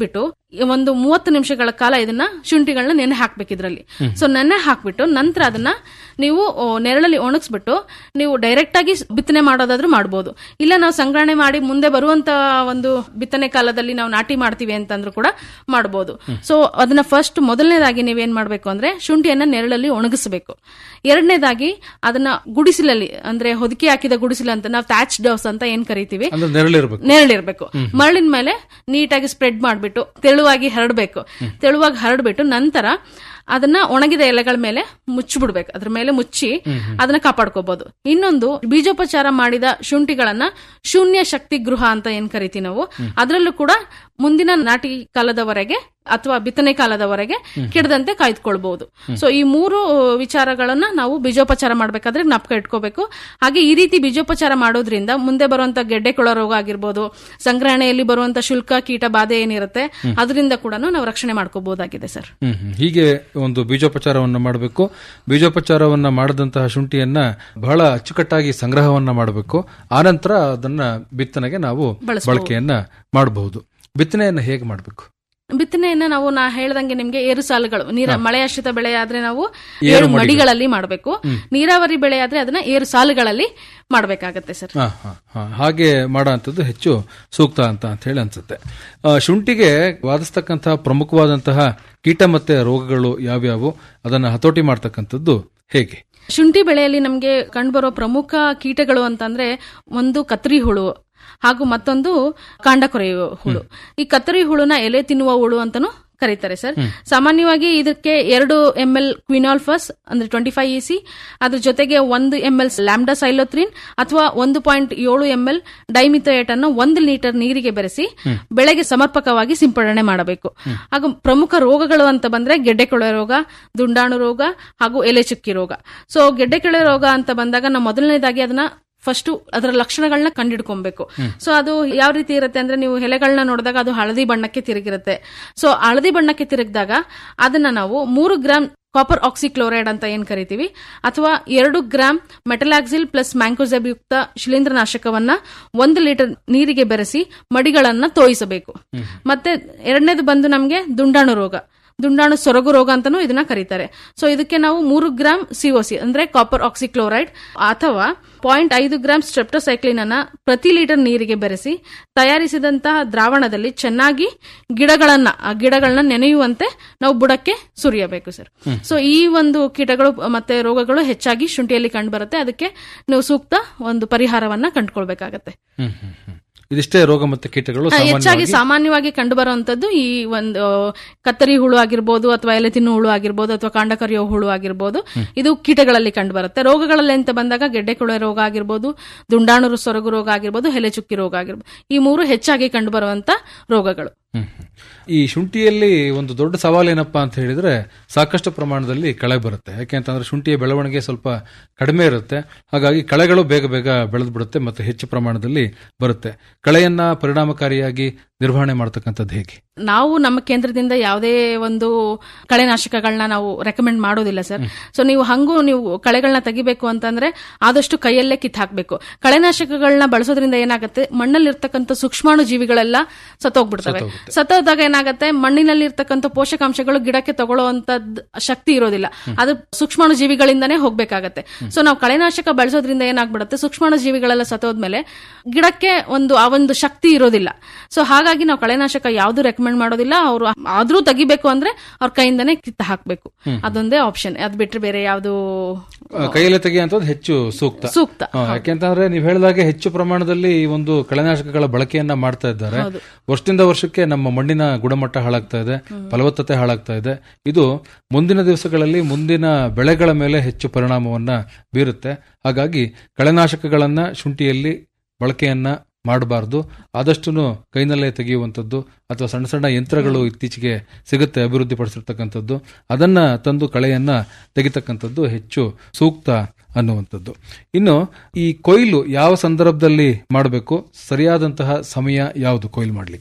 ಒಂದು ಮೂವತ್ತು ನಿಮಿಷಗಳ ಕಾಲ ಇದನ್ನ ಶುಂಠಿಗಳನ್ನ ನೆನೆ ಹಾಕ್ಬೇಕು ಇದ್ರಲ್ಲಿ ಸೊ ನೆನೆ ಹಾಕ್ಬಿಟ್ಟು ನಂತರ ಅದನ್ನ ನೀವು ಓ, ನೆರಳಲ್ಲಿ ಒಣಗಿಸ್ಬಿಟ್ಟು ನೀವು ಡೈರೆಕ್ಟ್ ಆಗಿ ಬಿತ್ತನೆ ಮಾಡೋದಾದ್ರೂ ಮಾಡ್ಬೋದು ಇಲ್ಲ ನಾವು ಸಂಗ್ರಹಣೆ ಮಾಡಿ ಮುಂದೆ ಬರುವಂತ ಒಂದು ಬಿತ್ತನೆ ಕಾಲದಲ್ಲಿ ನಾವು ನಾಟಿ ಮಾಡ್ತೀವಿ ಅಂತಂದ್ರೂ ಕೂಡ ಮಾಡ್ಬೋದು ಸೊ ಅದನ್ನ ಫಸ್ಟ್ ಮೊದಲನೇದಾಗಿ ನೀವೇನ್ ಮಾಡ್ಬೇಕು ಅಂದ್ರೆ ಶುಂಠಿಯನ್ನ ನೆರಳಲ್ಲಿ ಒಣಗಿಸಬೇಕು ಎರಡನೇದಾಗಿ ಅದನ್ನ ಗುಡಿಸಿಲಲ್ಲಿ ಅಂದ್ರೆ ಹೊದಿಕೆ ಹಾಕಿದ ಗುಡಿಸಿಲು ಅಂತ ನಾವು ಥ್ಯಾಚ್ ಡೌಸ್ ಅಂತ ಏನ್ ಕರಿತೀವಿ ಅಂದ್ರೆ ನೆರಳಿರ್ಬೇಕು ನೆರಳಿರ್ಬೇಕು ಮರಳಿನ ಮೇಲೆ ನೀಟಾಗಿ ಸ್ಪ್ರೆಡ್ ಮಾಡ್ಬಿಟ್ಟು ತೆಳುವಾಗಿ ಹರಡಬೇಕು ತೆಳುವಾಗಿ ಹರಡ್ಬಿಟ್ಟು ನಂತರ ಅದನ್ನ ಒಣಗಿದ ಎಲೆಗಳ ಮೇಲೆ ಮುಚ್ಚಿಬಿಡ್ಬೇಕು ಅದ್ರ ಮೇಲೆ ಮುಚ್ಚಿ ಅದನ್ನ ಕಾಪಾಡ್ಕೋಬಹುದು ಇನ್ನೊಂದು ಬೀಜೋಪಚಾರ ಮಾಡಿದ ಶುಂಠಿಗಳನ್ನ ಶೂನ್ಯ ಶಕ್ತಿ ಗೃಹ ಅಂತ ಏನ್ ಕರಿತೀವಿ ನಾವು ಅದರಲ್ಲೂ ಕೂಡ ಮುಂದಿನ ನಾಟಿ ಕಾಲದವರೆಗೆ ಅಥವಾ ಬಿತ್ತನೆ ಕಾಲದವರೆಗೆ ಕೆಡದಂತೆ ಕಾಯ್ದುಕೊಳ್ಬಹುದು ಸೊ ಈ ಮೂರು ವಿಚಾರಗಳನ್ನ ನಾವು ಬೀಜೋಪಚಾರ ಮಾಡ್ಬೇಕಾದ್ರೆ ಜ್ಞಾಪಕ ಇಟ್ಕೋಬೇಕು ಹಾಗೆ ಈ ರೀತಿ ಬೀಜೋಪಚಾರ ಮಾಡೋದ್ರಿಂದ ಮುಂದೆ ಬರುವಂತ ಗೆಡ್ಡೆ ಕೊಳ ರೋಗ ಆಗಿರ್ಬೋದು ಸಂಗ್ರಹಣೆಯಲ್ಲಿ ಬರುವಂತ ಶುಲ್ಕ ಕೀಟ ಬಾಧೆ ಏನಿರುತ್ತೆ ಅದರಿಂದ ಕೂಡ ನಾವು ರಕ್ಷಣೆ ಮಾಡ್ಕೋಬಹುದಾಗಿದೆ ಸರ್ ಹ್ಮ್ ಹ್ಮ್. ಹೀಗೆ ಒಂದು ಬೀಜೋಪಚಾರವನ್ನ ಮಾಡಬೇಕು ಬೀಜೋಪಚಾರವನ್ನ ಮಾಡದಂತಹ ಶುಂಠಿಯನ್ನ ಬಹಳ ಅಚ್ಚುಕಟ್ಟಾಗಿ ಸಂಗ್ರಹವನ್ನ ಮಾಡಬೇಕು ಆನಂತರ ಅದನ್ನ ಬಿತ್ತನೆಗೆ ನಾವು ಬಳಕೆಯನ್ನ ಮಾಡಬಹುದು ಬಿತ್ತನೆಯನ್ನ ಹೇಗೆ ಮಾಡಬೇಕು ಬಿತ್ತನೆಯನ್ನ ನಾವು ನಾ ಹೇಳ್ದಂಗೆ ನಿಮ್ಗೆ ಏರು ಸಾಲುಗಳು ನೀರ ಮಳೆಯಾಶ್ರಿತ ಬೆಳೆ ಆದ್ರೆ ನಾವು ಏರು ಮಡಿಗಳಲ್ಲಿ ಮಾಡಬೇಕು ನೀರಾವರಿ ಬೆಳೆ ಆದ್ರೆ ಅದನ್ನ ಏರು ಸಾಲುಗಳಲ್ಲಿ ಮಾಡ್ಬೇಕಾಗತ್ತೆ ಸರ್ ಹಾ, ಹಾ, ಹಾ. ಹಾಗೆ ಮಾಡೋಂಥದ್ದು ಹೆಚ್ಚು ಸೂಕ್ತ ಅಂತ ಅಂತ ಹೇಳಿ ಅನ್ಸುತ್ತೆ ಆ, ಶುಂಠಿಗೆ ಬಾಧಿಸ್ತಕ್ಕಂತಹ ಪ್ರಮುಖವಾದಂತಹ ಕೀಟ ಮತ್ತೆ ರೋಗಗಳು ಯಾವ್ಯಾವು ಅದನ್ನ ಹತೋಟಿ ಮಾಡ್ತಕ್ಕಂಥದ್ದು ಹೇಗೆ ಶುಂಠಿ ಬೆಳೆಯಲ್ಲಿ ನಮಗೆ ಕಂಡುಬರೋ ಪ್ರಮುಖ ಕೀಟಗಳು ಅಂತಂದ್ರೆ ಒಂದು ಕತ್ರಿ ಹುಳು ಹಾಗೂ ಮತ್ತೊಂದು ಕಾಂಡ ಕೊರೆಯುವ ಹುಳು ಈ ಕತ್ತರಿ ಹುಳುನ ಎಲೆ ತಿನ್ನುವ ಹುಳು ಅಂತಾನು ಕರೀತಾರೆ ಸರ್ ಸಾಮಾನ್ಯವಾಗಿ ಇದಕ್ಕೆ ಎರಡು ಎಂ ಎಲ್ ಕ್ವಿನಾಲ್ಫಸ್ ಅಂದ್ರೆ ಟ್ವೆಂಟಿ ಫೈವ್ ಇ ಸಿ ಅದ್ರ ಜೊತೆಗೆ ಒಂದು ಎಂ ಎಲ್ ಲ್ಯಾಂಬ್ಡಾ ಸೈಲೋತ್ರಿನ್ ಅಥವಾ ಒಂದು ಪಾಯಿಂಟ್ ಏಳು ಎಂ ಎಲ್ ಡೈಮಿಥೋಯೇಟ್ ಅನ್ನು ಒಂದು ಲೀಟರ್ ನೀರಿಗೆ ಬೆರೆಸಿ ಬೆಳೆಗೆ ಸಮರ್ಪಕವಾಗಿ ಸಿಂಪಡಣೆ ಮಾಡಬೇಕು ಹಾಗೂ ಪ್ರಮುಖ ರೋಗಗಳು ಅಂತ ಬಂದ್ರೆ ಗೆಡ್ಡೆ ಕೊಳೆ ರೋಗ ದುಂಡಾಣು ರೋಗ ಹಾಗೂ ಎಲೆ ಚುಕ್ಕಿ ರೋಗ ಸೊ ಗೆಡ್ಡೆ ಕೊಳೆ ರೋಗ ಅಂತ ಬಂದಾಗ ನಾವು ಮೊದಲನೇದಾಗಿ ಅದನ್ನ ಫಸ್ಟ್ ಅದರ ಲಕ್ಷಣಗಳನ್ನ ಕಂಡಿಡ್ಕೊಬೇಕು ಸೊ ಅದು ಯಾವ ರೀತಿ ಇರುತ್ತೆ ಅಂದ್ರೆ ನೀವು ಎಲೆಗಳನ್ನ ನೋಡಿದಾಗ ಅದು ಹಳದಿ ಬಣ್ಣಕ್ಕೆ ತಿರುಗಿರುತ್ತೆ ಸೊ ಹಳದಿ ಬಣ್ಣಕ್ಕೆ ತಿರುಗಿದಾಗ ಅದನ್ನ ನಾವು ಮೂರು ಗ್ರಾಮ್ ಕಾಪರ್ ಆಕ್ಸಿಕ್ಲೋರೈಡ್ ಅಂತ ಏನ್ ಕರಿತೀವಿ ಅಥವಾ ಎರಡು ಗ್ರಾಮ್ ಮೆಟಲಾಕ್ಸಿಲ್ ಪ್ಲಸ್ ಮ್ಯಾಂಕೋಸೆಬ್ ಯುಕ್ತ ಶಿಲೀಂಧ್ರನಾಶಕವನ್ನ ಒಂದು ಲೀಟರ್ ನೀರಿಗೆ ಬೆರೆಸಿ ಮಡಿಗಳನ್ನ ತೋಯಿಸಬೇಕು ಮತ್ತೆ ಎರಡನೇದು ಬಂದು ನಮಗೆ ದುಂಡಾಣು ರೋಗ ದುಂಡಾಣು ಸೊರಗು ರೋಗ ಅಂತಾನೂ ಇದನ್ನ ಕರೀತಾರೆ ಸೊ ಇದಕ್ಕೆ ನಾವು ಮೂರು ಗ್ರಾಮ್ ಸಿಒಸಿ ಅಂದ್ರೆ ಕಾಪರ್ ಆಕ್ಸಿಕ್ಲೋರೈಡ್ ಅಥವಾ ಪಾಯಿಂಟ್ ಐದು ಗ್ರಾಮ್ ಸ್ಟ್ರೆಪ್ಟೋಸೈಕ್ಲಿನ್ ಅನ್ನ ಪ್ರತಿ ಲೀಟರ್ ನೀರಿಗೆ ಬೆರೆಸಿ ತಯಾರಿಸಿದಂತಹ ದ್ರಾವಣದಲ್ಲಿ ಚೆನ್ನಾಗಿ ಗಿಡಗಳನ್ನ ಆ ಗಿಡಗಳನ್ನ ನೆನೆಯುವಂತೆ ನಾವು ಬುಡಕ್ಕೆ ಸುರಿಯಬೇಕು ಸರ್ ಸೊ ಈ ಒಂದು ಕೀಟಗಳು ಮತ್ತೆ ರೋಗಗಳು ಹೆಚ್ಚಾಗಿ ಶುಂಠಿಯಲ್ಲಿ ಕಂಡು ಬರುತ್ತೆ ಅದಕ್ಕೆ ನೀವು ಸೂಕ್ತ ಒಂದು ಪರಿಹಾರವನ್ನ ಕಂಡುಕೊಳ್ಬೇಕಾಗತ್ತೆ ಹ್ಮ್ ಹ್ಮ್ ಹ್ಮ್. ಇದಿಷ್ಟೇ ರೋಗ ಮತ್ತೆ ಕೀಟಗಳು ಆ, ಹೆಚ್ಚಾಗಿ ಸಾಮಾನ್ಯವಾಗಿ ಸಾಮಾನ್ಯವಾಗಿ ಕಂಡು ಬರುವಂತದ್ದು ಈ ಒಂದು ಕತ್ತರಿ ಹುಳು ಆಗಿರ್ಬೋದು ಅಥವಾ ಎಲೆ ತಿನ್ನು ಹುಳು ಆಗಿರ್ಬೋದು ಅಥವಾ ಕಾಂಡ ಕರಿಯೋ ಹುಳು ಆಗಿರ್ಬೋದು ಇದು ಕೀಟಗಳಲ್ಲಿ ಕಂಡು ಬರುತ್ತೆ ರೋಗಗಳಲ್ಲಿ ಅಂತ ಬಂದಾಗ ಗೆಡ್ಡೆ ಕೊಳೆ ರೋಗ ಆಗಿರ್ಬೋದು ದುಂಡಾಣು ಸೊರಗು ರೋಗ ಆಗಿರ್ಬೋದು ಎಲೆ ಚುಕ್ಕಿ ರೋಗ ಆಗಿರ್ಬೋದು ಈ ಮೂರು ಹೆಚ್ಚಾಗಿ ಕಂಡು ಬರುವಂತ ರೋಗಗಳು ಹ್ಮ್ ಹ್ಮ್. ಈ ಶುಂಠಿಯಲ್ಲಿ ಒಂದು ದೊಡ್ಡ ಸವಾಲೇನಪ್ಪಾ ಅಂತ ಹೇಳಿದ್ರೆ ಸಾಕಷ್ಟು ಪ್ರಮಾಣದಲ್ಲಿ ಕಳೆ ಬರುತ್ತೆ ಯಾಕೆಂತಂದ್ರೆ ಶುಂಠಿಯ ಬೆಳವಣಿಗೆ ಸ್ವಲ್ಪ ಕಡಿಮೆ ಇರುತ್ತೆ ಹಾಗಾಗಿ ಕಳೆಗಳು ಬೇಗ ಬೇಗ ಬೆಳೆದು ಬಿಡುತ್ತೆ ಮತ್ತೆ ಹೆಚ್ಚು ಪ್ರಮಾಣದಲ್ಲಿ ಬರುತ್ತೆ ಕಳೆಯನ್ನ ಪರಿಣಾಮಕಾರಿಯಾಗಿ ನಿರ್ವಹಣೆ ಮಾಡ್ತಕ್ಕಂಥದ್ದು ಹೇಗೆ ನಾವು ನಮ್ಮ ಕೇಂದ್ರದಿಂದ ಯಾವುದೇ ಒಂದು ಕಳೆನಾಶಕಗಳನ್ನ ನಾವು ರೆಕಮೆಂಡ್ ಮಾಡೋದಿಲ್ಲ ಸರ್ ಸೊ ನೀವು ಹಂಗೂ ನೀವು ಕಳೆಗಳನ್ನ ತೆಗಿಬೇಕು ಅಂತಂದ್ರೆ ಆದಷ್ಟು ಕೈಯಲ್ಲೇ ಕಿತ್ ಹಾಕ್ಬೇಕು ಕಳೆನಾಶಕಗಳನ್ನ ಬಳಸೋದ್ರಿಂದ ಏನಾಗುತ್ತೆ ಮಣ್ಣಲ್ಲಿರ್ತಕ್ಕಂಥ ಸೂಕ್ಷ್ಮಾಣು ಜೀವಿಗಳೆಲ್ಲ ಸತ್ತೋಗ್ಬಿಡ್ತವೆ ಸತ್ತೋದಾಗ ಏನಾಗುತ್ತೆ ಮಣ್ಣಿನಲ್ಲಿ ಇರ್ತಕ್ಕಂಥ ಪೋಷಕಾಂಶಗಳು ಗಿಡಕ್ಕೆ ತಗೊಳ್ಳುವಂತದ್ ಶಕ್ತಿ ಇರೋದಿಲ್ಲ ಅದು ಸೂಕ್ಷ್ಮಾಣು ಜೀವಿಗಳಿಂದಾನೇ ಹೋಗ್ಬೇಕಾಗತ್ತೆ ಸೊ ನಾವು ಕಳೆನಾಶಕ ಬಳಸೋದ್ರಿಂದ ಏನಾಗ್ಬಿಡುತ್ತೆ ಸೂಕ್ಷ್ಮಾಣು ಜೀವಿಗಳೆಲ್ಲ ಸತ್ತೋದ್ಮೇಲೆ ಗಿಡಕ್ಕೆ ಒಂದು ಆ ಒಂದು ಶಕ್ತಿ ಇರೋದಿಲ್ಲ ಸೊ ಹಾಗಾಗಿ ನಾವು ಕಳೆನಾಶಕ ಯಾವ್ದು ರೆಕಮೆಂಡ್ ಮಾಡೋದಿಲ್ಲ ಅವರು ಆದ್ರೂ ತೆಗಿಬೇಕು ಅಂದ್ರೆ ಅವ್ರ ಕೈಯಿಂದಾನೇ ಕಿತ್ತ ಹಾಕ್ಬೇಕು ಅದೊಂದೇ ಆಪ್ಷನ್ ಅದ್ ಬಿಟ್ರೆ ಬೇರೆ ಯಾವ್ದು ಆ, ಕೈಯಲ್ಲಿ ತೆಗೆಯುವಂಥದ್ದು ಹೆಚ್ಚು ಸೂಕ್ತ ಸೂಕ್ತ ಆ, ಯಾಕೆಂತಂದ್ರೆ ನೀವು ಹೇಳಿದಾಗೆ ಹೆಚ್ಚು ಪ್ರಮಾಣದಲ್ಲಿ ಈ ಒಂದು ಕಳೆನಾಶಕಗಳ ಬಳಕೆಯನ್ನ ಮಾಡ್ತಾ ಇದ್ದಾರೆ ವರ್ಷದಿಂದ ವರ್ಷಕ್ಕೆ ನಮ್ಮ ಮಣ್ಣಿನ ಗುಣಮಟ್ಟ ಹಾಳಾಗ್ತಾ ಇದೆ ಫಲವತ್ತತೆ ಹಾಳಾಗ್ತಾ ಇದೆ ಇದು ಮುಂದಿನ ದಿವಸಗಳಲ್ಲಿ ಮುಂದಿನ ಬೆಳೆಗಳ ಮೇಲೆ ಹೆಚ್ಚು ಪರಿಣಾಮವನ್ನ ಬೀರುತ್ತೆ ಹಾಗಾಗಿ ಕಳೆನಾಶಕಗಳನ್ನ ಶುಂಠಿಯಲ್ಲಿ ಬಳಕೆಯನ್ನ ಮಾಡಬಾರ್ದು ಆದಷ್ಟು ಕೈನಲ್ಲೇ ತೆಗೆಯುವಂಥದ್ದು ಅಥವಾ ಸಣ್ಣ ಸಣ್ಣ ಯಂತ್ರಗಳು ಇತ್ತೀಚೆಗೆ ಸಿಗುತ್ತೆ ಅಭಿವೃದ್ಧಿಪಡಿಸಿರ್ತಕ್ಕಂಥದ್ದು ಅದನ್ನ ತಂದು ಕಳೆಯನ್ನ ತೆಗಿತಕ್ಕಂಥದ್ದು ಹೆಚ್ಚು ಸೂಕ್ತ ಅನ್ನುವಂಥದ್ದು ಇನ್ನು ಈ ಕೊಯ್ಲು ಯಾವ ಸಂದರ್ಭದಲ್ಲಿ ಮಾಡಬೇಕು ಸರಿಯಾದಂತಹ ಸಮಯ ಯಾವುದು ಕೊಯ್ಲು ಮಾಡಲಿಕ್ಕೆ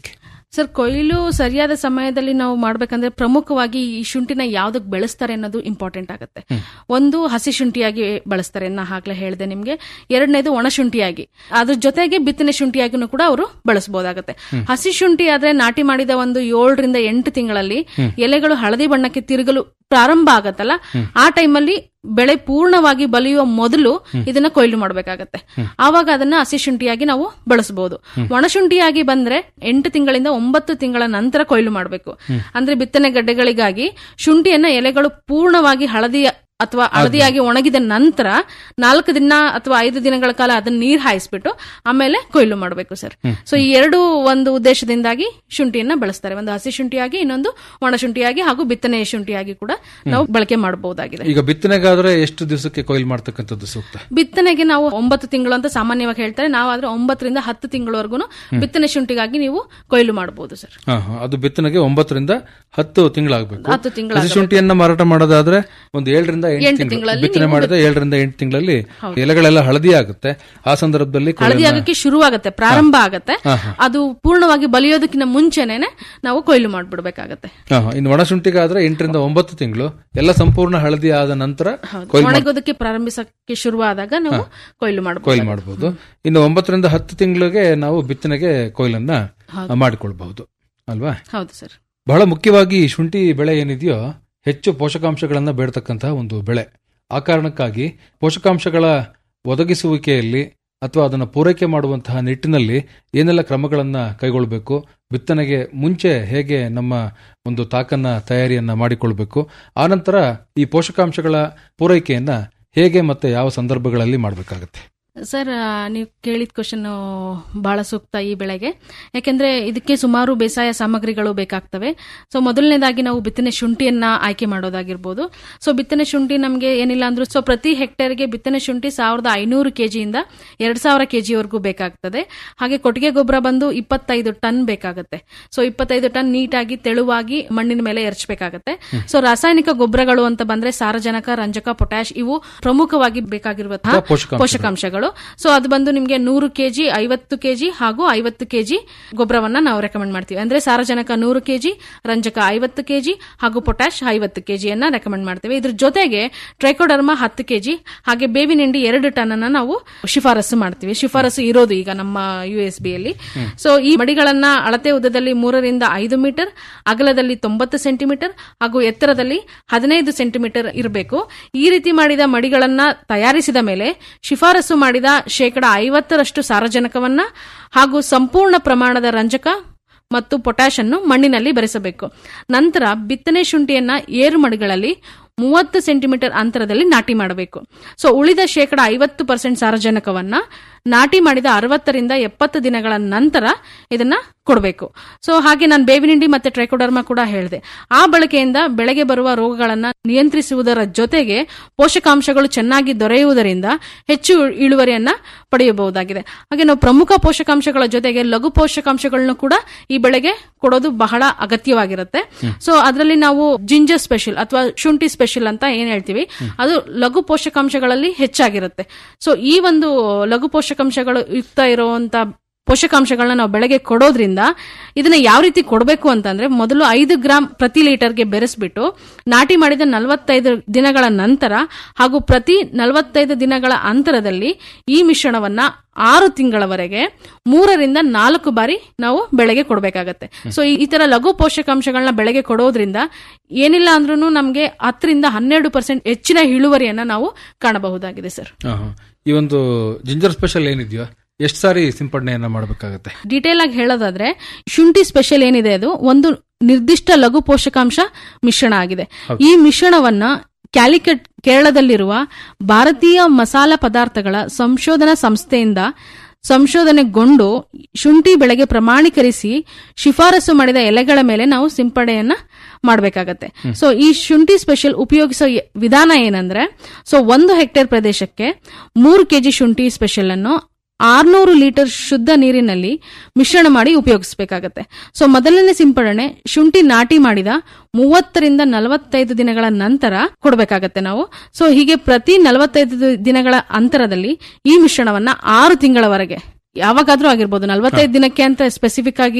ಸರ್ ಕೊಯ್ಲು ಸರಿಯಾದ ಸಮಯದಲ್ಲಿ ನಾವು ಮಾಡ್ಬೇಕಂದ್ರೆ ಪ್ರಮುಖವಾಗಿ ಈ ಶುಂಠಿನ ಯಾವ್ದಕ್ ಬೆಳೆಸ್ತಾರೆ ಅನ್ನೋದು ಇಂಪಾರ್ಟೆಂಟ್ ಆಗುತ್ತೆ ಒಂದು ಹಸಿ ಶುಂಠಿಯಾಗಿ ಬಳಸ್ತಾರೆ ನಾ ಆಗ್ಲೇ ಹೇಳಿದೆ ನಿಮ್ಗೆ ಎರಡನೇದು ಒಣ ಶುಂಠಿಯಾಗಿ ಅದ್ರ ಜೊತೆಗೆ ಬಿತ್ತನೆ ಶುಂಠಿಯಾಗಿನೂ ಕೂಡ ಅವರು ಬಳಸಬಹುದಾಗುತ್ತೆ ಹಸಿ ಶುಂಠಿ ಆದ್ರೆ ನಾಟಿ ಮಾಡಿದ ಒಂದು ಏಳರಿಂದ ಎಂಟು ತಿಂಗಳಲ್ಲಿ ಎಲೆಗಳು ಹಳದಿ ಬಣ್ಣಕ್ಕೆ ತಿರುಗಲು ಪ್ರಾರಂಭ ಆಗತ್ತಲ್ಲ ಆ ಟೈಮಲ್ಲಿ ಬೆಳೆ ಪೂರ್ಣವಾಗಿ ಬಲಿಯುವ ಮೊದಲು ಇದನ್ನ ಕೊಯ್ಲು ಮಾಡಬೇಕಾಗತ್ತೆ ಆವಾಗ ಅದನ್ನ ಹಸಿ ಶುಂಠಿಯಾಗಿ ನಾವು ಬಳಸಬಹುದು ಒಣಶುಂಠಿಯಾಗಿ ಬಂದ್ರೆ ಎಂಟು ತಿಂಗಳಿಂದ ಒಂಬತ್ತು ತಿಂಗಳ ನಂತರ ಕೊಯ್ಲು ಮಾಡಬೇಕು ಅಂದ್ರೆ ಬಿತ್ತನೆ ಗಡ್ಡೆಗಳಿಗಾಗಿ ಶುಂಠಿಯನ್ನ ಎಲೆಗಳು ಪೂರ್ಣವಾಗಿ ಹಳದಿ ಅಥವಾ ಹಳದಿಯಾಗಿ ಒಣಗಿದ ನಂತರ ನಾಲ್ಕು ದಿನ ಅಥವಾ ಐದು ದಿನಗಳ ಕಾಲ ಅದನ್ನ ನೀರ್ ಹಾಯಿಸ್ಬಿಟ್ಟು ಆಮೇಲೆ ಕೊಯ್ಲು ಮಾಡಬೇಕು ಸರ್ ಸೊ ಈ ಎರಡು ಒಂದು ಉದ್ದೇಶದಿಂದಾಗಿ ಶುಂಠಿಯನ್ನ ಬಳಸ್ತಾರೆ ಒಂದು ಹಸಿ ಶುಂಠಿಯಾಗಿ ಇನ್ನೊಂದು ಒಣ ಶುಂಠಿಯಾಗಿ ಹಾಗೂ ಬಿತ್ತನೆ ಶುಂಠಿಯಾಗಿ ಕೂಡ ನಾವು ಬಳಕೆ ಮಾಡಬಹುದಾಗಿದೆ ಈಗ ಬಿತ್ತನೆಗಾದ್ರೆ ಎಷ್ಟು ದಿವಸಕ್ಕೆ ಕೊಯ್ಲು ಮಾಡ್ತಕ್ಕಂಥದ್ದು ಸೂಕ್ತ ಬಿತ್ತನೆಗೆ ನಾವು ಒಂಬತ್ತು ತಿಂಗಳು ಅಂತ ಸಾಮಾನ್ಯವಾಗಿ ಹೇಳ್ತಾರೆ ನಾವಾದ್ರೆ ಒಂಬತ್ತರಿಂದ ಹತ್ತು ತಿಂಗಳವರೆಗೂ ಬಿತ್ತನೆ ಶುಂಠಿಗಾಗಿ ನೀವು ಕೊಯ್ಲು ಮಾಡಬಹುದು ಸರ್ ಹಾ, ಹಾ. ಅದು ಬಿತ್ತನೆಗೆ ಒಂಬತ್ತರಿಂದ ಹತ್ತು ತಿಂಗಳಾಗಬೇಕು ಹತ್ತು ತಿಂಗಳು ಹಸಿ ಶುಂಠಿಯನ್ನ ಮಾರಾಟ ಮಾಡೋದಾದ್ರೆ ಒಂದು ಏಳರಿಂದ ಎಂಟು ಎಂಟು ತಿಂಗಳು ತಿಂಗಳಲ್ಲಿ ಬಿತ್ತನೆ ನೀವು ಮಾಡಿದ ಏಳರಿಂದ ಎಂಟು ತಿಂಗಳಲ್ಲಿ ಎಲೆಗಳೆಲ್ಲ ಹಳದಿ ಆಗುತ್ತೆ ಆ ಸಂದರ್ಭದಲ್ಲಿ ಹಳದಿ ಕೊಯ್ಲನ್ನ- ಆಗಕ್ಕೆ ಶುರು ಆಗತ್ತೆ ಪ್ರಾರಂಭ ಆಗತ್ತೆ ಅದು ಪೂರ್ಣವಾಗಿ ಬಲಿಯೋದಕ್ಕಿಂತ ಮುಂಚೆನೆ ನಾವು ಕೊಯ್ಲು ಮಾಡ್ಬಿಡ್ಬೇಕಾಗತ್ತೆ ಹಾ, ಹಾ. ಇನ್ನು ಒಣ ಶುಂಠಿಗಾದ್ರೆ ಎಂಟರಿಂದ ಒಂಬತ್ತು ತಿಂಗಳು ಎಲ್ಲ ಸಂಪೂರ್ಣ ಹಳದಿ ಆದ ನಂತರ ಕೊಯ್ಲು ಮಾಡ್- ಒಣಗೋದಕ್ಕೆ ಪ್ರಾರಂಭಿಸಕ್ಕೆ ಶುರುವಾದಾಗ ನಾವು ಕೊಯ್ಲು ಮಾಡಬಹುದು ಕೊಯ್ಲು ಮಾಡಬಹುದು ಇನ್ನು ಒಂಬತ್ತರಿಂದ ಹತ್ತು ತಿಂಗಳಿಗೆ ನಾವು ಬಿತ್ತನೆಗೆ ಕೊಯ್ಲನ್ನ ಮಾಡಿಕೊಳ್ಬಹುದು ಅಲ್ವಾ ಹೌದು ಸರ್ ಬಹಳ ಮುಖ್ಯವಾಗಿ ಈ ಶುಂಠಿ ಬೆಳೆ ಏನಿದೆಯೋ ಹೆಚ್ಚು ಪೋಷಕಾಂಶಗಳನ್ನ ಬೇಡತಕ್ಕಂತಹ ಒಂದು ಬೆಳೆ ಆ ಕಾರಣಕ್ಕಾಗಿ ಪೋಷಕಾಂಶಗಳ ಒದಗಿಸುವಿಕೆಯಲ್ಲಿ ಅಥವಾ ಅದನ್ನು ಪೂರೈಕೆ ಮಾಡುವಂತಹ ನಿಟ್ಟಿನಲ್ಲಿ ಏನೆಲ್ಲ ಕ್ರಮಗಳನ್ನ ಕೈಗೊಳ್ಳಬೇಕು ಬಿತ್ತನೆಗೆ ಮುಂಚೆ ಹೇಗೆ ನಮ್ಮ ಒಂದು ತಾಕನ್ನ ತಯಾರಿಯನ್ನ ಮಾಡಿಕೊಳ್ಬೇಕು ಆನಂತರ ಈ ಪೋಷಕಾಂಶಗಳ ಪೂರೈಕೆಯನ್ನ ಹೇಗೆ ಮತ್ತೆ ಯಾವ ಸಂದರ್ಭಗಳಲ್ಲಿ ಮಾಡಬೇಕಾಗತ್ತೆ ಸರ್ ಆ, ನೀವು ಕೇಳಿದ ಕ್ವಶನ್ ಬಹಳ ಸೂಕ್ತ ಈ ಬೆಳೆಗೆ ಯಾಕೆಂದ್ರೆ ಇದಕ್ಕೆ ಸುಮಾರು ಬೇಸಾಯ ಸಾಮಗ್ರಿಗಳು ಬೇಕಾಗ್ತವೆ ಸೊ ಮೊದಲನೇದಾಗಿ ನಾವು ಬಿತ್ತನೆ ಶುಂಠಿಯನ್ನ ಆಯ್ಕೆ ಮಾಡೋದಾಗಿರ್ಬೋದು ಸೊ ಬಿತ್ತನೆ ಶುಂಠಿ ನಮಗೆ ಏನಿಲ್ಲ ಅಂದ್ರೂ ಸೊ ಪ್ರತಿ ಹೆಕ್ಟೇರ್ಗೆ ಬಿತ್ತನೆ ಶುಂಠಿ ಸಾವಿರದ ಐನೂರು ಕೆಜಿಯಿಂದ ಎರಡ್ ಸಾವಿರ ಕೆಜಿವರೆಗೂ ಬೇಕಾಗ್ತದೆ ಹಾಗೆ ಕೊಟ್ಟಿಗೆ ಗೊಬ್ಬರ ಬಂದು ಇಪ್ಪತ್ತೈದು ಟನ್ ಬೇಕಾಗುತ್ತೆ ಸೊ ಇಪ್ಪತ್ತೈದು ಟನ್ ನೀಟಾಗಿ ತೆಳುವಾಗಿ ಮಣ್ಣಿನ ಮೇಲೆ ಎರಚಬೇಕಾಗತ್ತೆ ಸೊ ರಾಸಾಯನಿಕ ಗೊಬ್ಬರಗಳು ಅಂತ ಬಂದ್ರೆ ಸಾರಜನಕ ರಂಜಕ ಪೊಟ್ಯಾಶ್ ಇವು ಪ್ರಮುಖವಾಗಿ ಬೇಕಾಗಿರುವಂತಹ ಪೋಷಕಾಂಶಗಳು. ಪೋಷಕಾಂಶಗಳು ಸೊ ಅದು ಬಂದು ನಿಮಗೆ ನೂರು ಕೆಜಿ ಐವತ್ತು ಕೆಜಿ ಹಾಗೂ ಐವತ್ತು ಕೆಜಿ ಗೊಬ್ಬರವನ್ನ ನಾವು ರೆಕಮೆಂಡ್ ಮಾಡ್ತೀವಿ ಅಂದ್ರೆ ಸಾರಜನಕ ನೂರು ಕೆಜಿ ರಂಜಕ ಐವತ್ತು ಕೆಜಿ ಹಾಗೂ ಪೊಟ್ಯಾಶ್ ಐವತ್ತು ಕೆಜಿಯನ್ನ ರೆಕಮೆಂಡ್ ಮಾಡ್ತೀವಿ ಇದ್ರ ಜೊತೆಗೆ ಟ್ರೈಕೋಡರ್ಮಾ ಹತ್ತು ಕೆಜಿ ಹಾಗೆ ಬೇವಿನ ಹಿಂಡಿ ಎರಡು ಟನ್ ಅನ್ನ ನಾವು ಶಿಫಾರಸು ಮಾಡ್ತೀವಿ ಶಿಫಾರಸು ಇರೋದು ಈಗ ನಮ್ಮ ಯು ಎಸ್ ಬಿ ಅಲ್ಲಿ ಸೊ ಈ ಮಡಿಗಳನ್ನ ಅಳತೆ ಉದ್ದದಲ್ಲಿ ಮೂರರಿಂದ ಐದು ಮೀಟರ್ ಅಗಲದಲ್ಲಿ ತೊಂಬತ್ತು ಸೆಂಟಿಮೀಟರ್ ಹಾಗೂ ಎತ್ತರದಲ್ಲಿ ಹದಿನೈದು ಸೆಂಟಿಮೀಟರ್ ಇರಬೇಕು ಈ ರೀತಿ ಮಾಡಿದ ಮಡಿಗಳನ್ನ ತಯಾರಿಸಿದ ಮೇಲೆ ಶಿಫಾರಸು ಮಾಡಿದ ಶೇಕಡ ಐವತ್ತರಷ್ಟು ಸಾರಜನಕವನ್ನ ಹಾಗೂ ಸಂಪೂರ್ಣ ಪ್ರಮಾಣದ ರಂಜಕ ಮತ್ತು ಪೊಟ್ಯಾಶ್ ಅನ್ನು ಮಣ್ಣಿನಲ್ಲಿ ಬೆರೆಸಬೇಕು ನಂತರ ಬಿತ್ತನೆ ಶುಂಠಿಯನ್ನ ಏರು ಮಡಿಗಳಲ್ಲಿ ಮೂವತ್ತು ಸೆಂಟಿಮೀಟರ್ ಅಂತರದಲ್ಲಿ ನಾಟಿ ಮಾಡಬೇಕು ಸೊ ಉಳಿದ ಶೇಕಡ ಐವತ್ತು ಪರ್ಸೆಂಟ್ ಸಾರಜನಕವನ್ನ ನಾಟಿ ಮಾಡಿದ ಅರವತ್ತರಿಂದ ಎಪ್ಪತ್ತು ದಿನಗಳ ನಂತರ ಇದನ್ನ ಕೊಡಬೇಕು ಸೊ ಹಾಗೆ ನಾನು ಬೇವಿನ ಹಿಂಡಿ ಮತ್ತೆ ಟ್ರೈಕೋಡರ್ಮಾ ಕೂಡ ಹೇಳಿದೆ ಆ ಬಳಕೆಯಿಂದ ಬೆಳೆಗೆ ಬರುವ ರೋಗಗಳನ್ನ ನಿಯಂತ್ರಿಸುವುದರ ಜೊತೆಗೆ ಪೋಷಕಾಂಶಗಳು ಚೆನ್ನಾಗಿ ದೊರೆಯುವುದರಿಂದ ಹೆಚ್ಚು ಇಳುವರಿಯನ್ನ ಪಡೆಯಬಹುದಾಗಿದೆ ಹಾಗೆ ನಾವು ಪ್ರಮುಖ ಪೋಷಕಾಂಶಗಳ ಜೊತೆಗೆ ಲಘು ಪೋಷಕಾಂಶಗಳನ್ನು ಕೂಡ ಈ ಬೆಳೆಗೆ ಕೊಡೋದು ಬಹಳ ಅಗತ್ಯವಾಗಿರುತ್ತೆ ಸೊ ಅದರಲ್ಲಿ ನಾವು ಜಿಂಜರ್ ಸ್ಪೆಷಲ್ ಅಥವಾ ಶುಂಠಿ ಸ್ಪೆಷಲ್ ಅಂತ ಏನ್ ಹೇಳ್ತೀವಿ ಅದು ಲಘು ಪೋಷಕಾಂಶಗಳಲ್ಲಿ ಹೆಚ್ಚಾಗಿರುತ್ತೆ ಸೊ ಈ ಒಂದು ಲಘು ಪೋಷಕಾಂಶಗಳು ಯುಕ್ತ ಇರುವಂತ ಪೋಷಕಾಂಶಗಳನ್ನ ನಾವು ಬೆಳೆಗೆ ಕೊಡೋದ್ರಿಂದ ಇದನ್ನ ಯಾವ ರೀತಿ ಕೊಡಬೇಕು ಅಂತಂದ್ರೆ ಮೊದಲು ಐದು ಗ್ರಾಂ ಪ್ರತಿ ಲೀಟರ್ಗೆ ಬೆರೆಸ್ಬಿಟ್ಟು ನಾಟಿ ಮಾಡಿದ ನಲವತ್ತೈದು ದಿನಗಳ ನಂತರ ಹಾಗೂ ಪ್ರತಿ ನಲವತ್ತೈದು ದಿನಗಳ ಅಂತರದಲ್ಲಿ ಈ ಮಿಶ್ರಣವನ್ನ ಆರು ತಿಂಗಳವರೆಗೆ ಮೂರರಿಂದ ನಾಲ್ಕು ಬಾರಿ ನಾವು ಬೆಳೆಗೆ ಕೊಡಬೇಕಾಗತ್ತೆ ಸೊ ಈ ತರ ಲಘು ಪೋಷಕಾಂಶಗಳನ್ನ ಬೆಳೆಗೆ ಕೊಡೋದ್ರಿಂದ ಏನಿಲ್ಲ ಅಂದ್ರೂ ನಮಗೆ ಹತ್ತರಿಂದ ಹನ್ನೆರಡು ಪರ್ಸೆಂಟ್ ಹೆಚ್ಚಿನ ಇಳುವರಿಯನ್ನ ನಾವು ಕಾಣಬಹುದಾಗಿದೆ ಸರ್ ಹಾ, ಹಾ. ಈ ಒಂದು ಜಿಂಜರ್ ಸ್ಪೆಷಲ್ ಏನಿದೆಯೋ ಎಷ್ಟು ಸಾರಿ ಸಿಂಪಡಣೆಯನ್ನ ಮಾಡಬೇಕಾಗತ್ತೆ ಡೀಟೇಲ್ ಆಗಿ ಹೇಳೋದಾದ್ರೆ ಶುಂಠಿ ಸ್ಪೆಷಲ್ ಏನಿದೆ ಅದು ಒಂದು ನಿರ್ದಿಷ್ಟ ಲಘು ಪೋಷಕಾಂಶ ಮಿಶ್ರಣ ಆಗಿದೆ ಈ ಮಿಶ್ರಣವನ್ನ ಕ್ಯಾಲಿಕಟ್ ಕೇರಳದಲ್ಲಿರುವ ಭಾರತೀಯ ಮಸಾಲ ಪದಾರ್ಥಗಳ ಸಂಶೋಧನಾ ಸಂಸ್ಥೆಯಿಂದ ಸಂಶೋಧನೆಗೊಂಡು ಶುಂಠಿ ಬೆಳೆಗೆ ಪ್ರಮಾಣೀಕರಿಸಿ ಶಿಫಾರಸು ಮಾಡಿದ ಎಲೆಗಳ ಮೇಲೆ ನಾವು ಸಿಂಪಡಣೆಯನ್ನ ಮಾಡಬೇಕಾಗತ್ತೆ ಸೊ ಈ ಶುಂಠಿ ಸ್ಪೆಷಲ್ ಉಪಯೋಗಿಸೋ ಯ- ವಿಧಾನ ಏನಂದ್ರೆ ಸೊ ಒಂದು ಹೆಕ್ಟೇರ್ ಪ್ರದೇಶಕ್ಕೆ ಮೂರು ಕೆಜಿ ಶುಂಠಿ ಸ್ಪೆಷಲ್ ಅನ್ನು ಆರ್ನೂರು ಲೀಟರ್ ಶುದ್ಧ ನೀರಿನಲ್ಲಿ ಮಿಶ್ರಣ ಮಾಡಿ ಉಪಯೋಗಿಸಬೇಕಾಗತ್ತೆ ಸೊ ಮೊದಲನೇ ಸಿಂಪಡಣೆ ಶುಂಠಿ ನಾಟಿ ಮಾಡಿದ ಮೂವತ್ತರಿಂದ ನಲವತ್ತೈದು ದಿನಗಳ ನಂತರ ಕೊಡಬೇಕಾಗತ್ತೆ ನಾವು ಸೊ ಹೀಗೆ ಪ್ರತಿ ನಲವತ್ತೈದು ದಿನಗಳ ಅಂತರದಲ್ಲಿ ಈ ಮಿಶ್ರಣವನ್ನ ಆರು ತಿಂಗಳವರೆಗೆ ಯಾವಾಗಾದ್ರೂ ಆಗಿರ್ಬೋದು ನಲವತ್ತೈದು ದಿನಕ್ಕೆ ಅಂತ ಸ್ಪೆಸಿಫಿಕ್ ಆಗಿ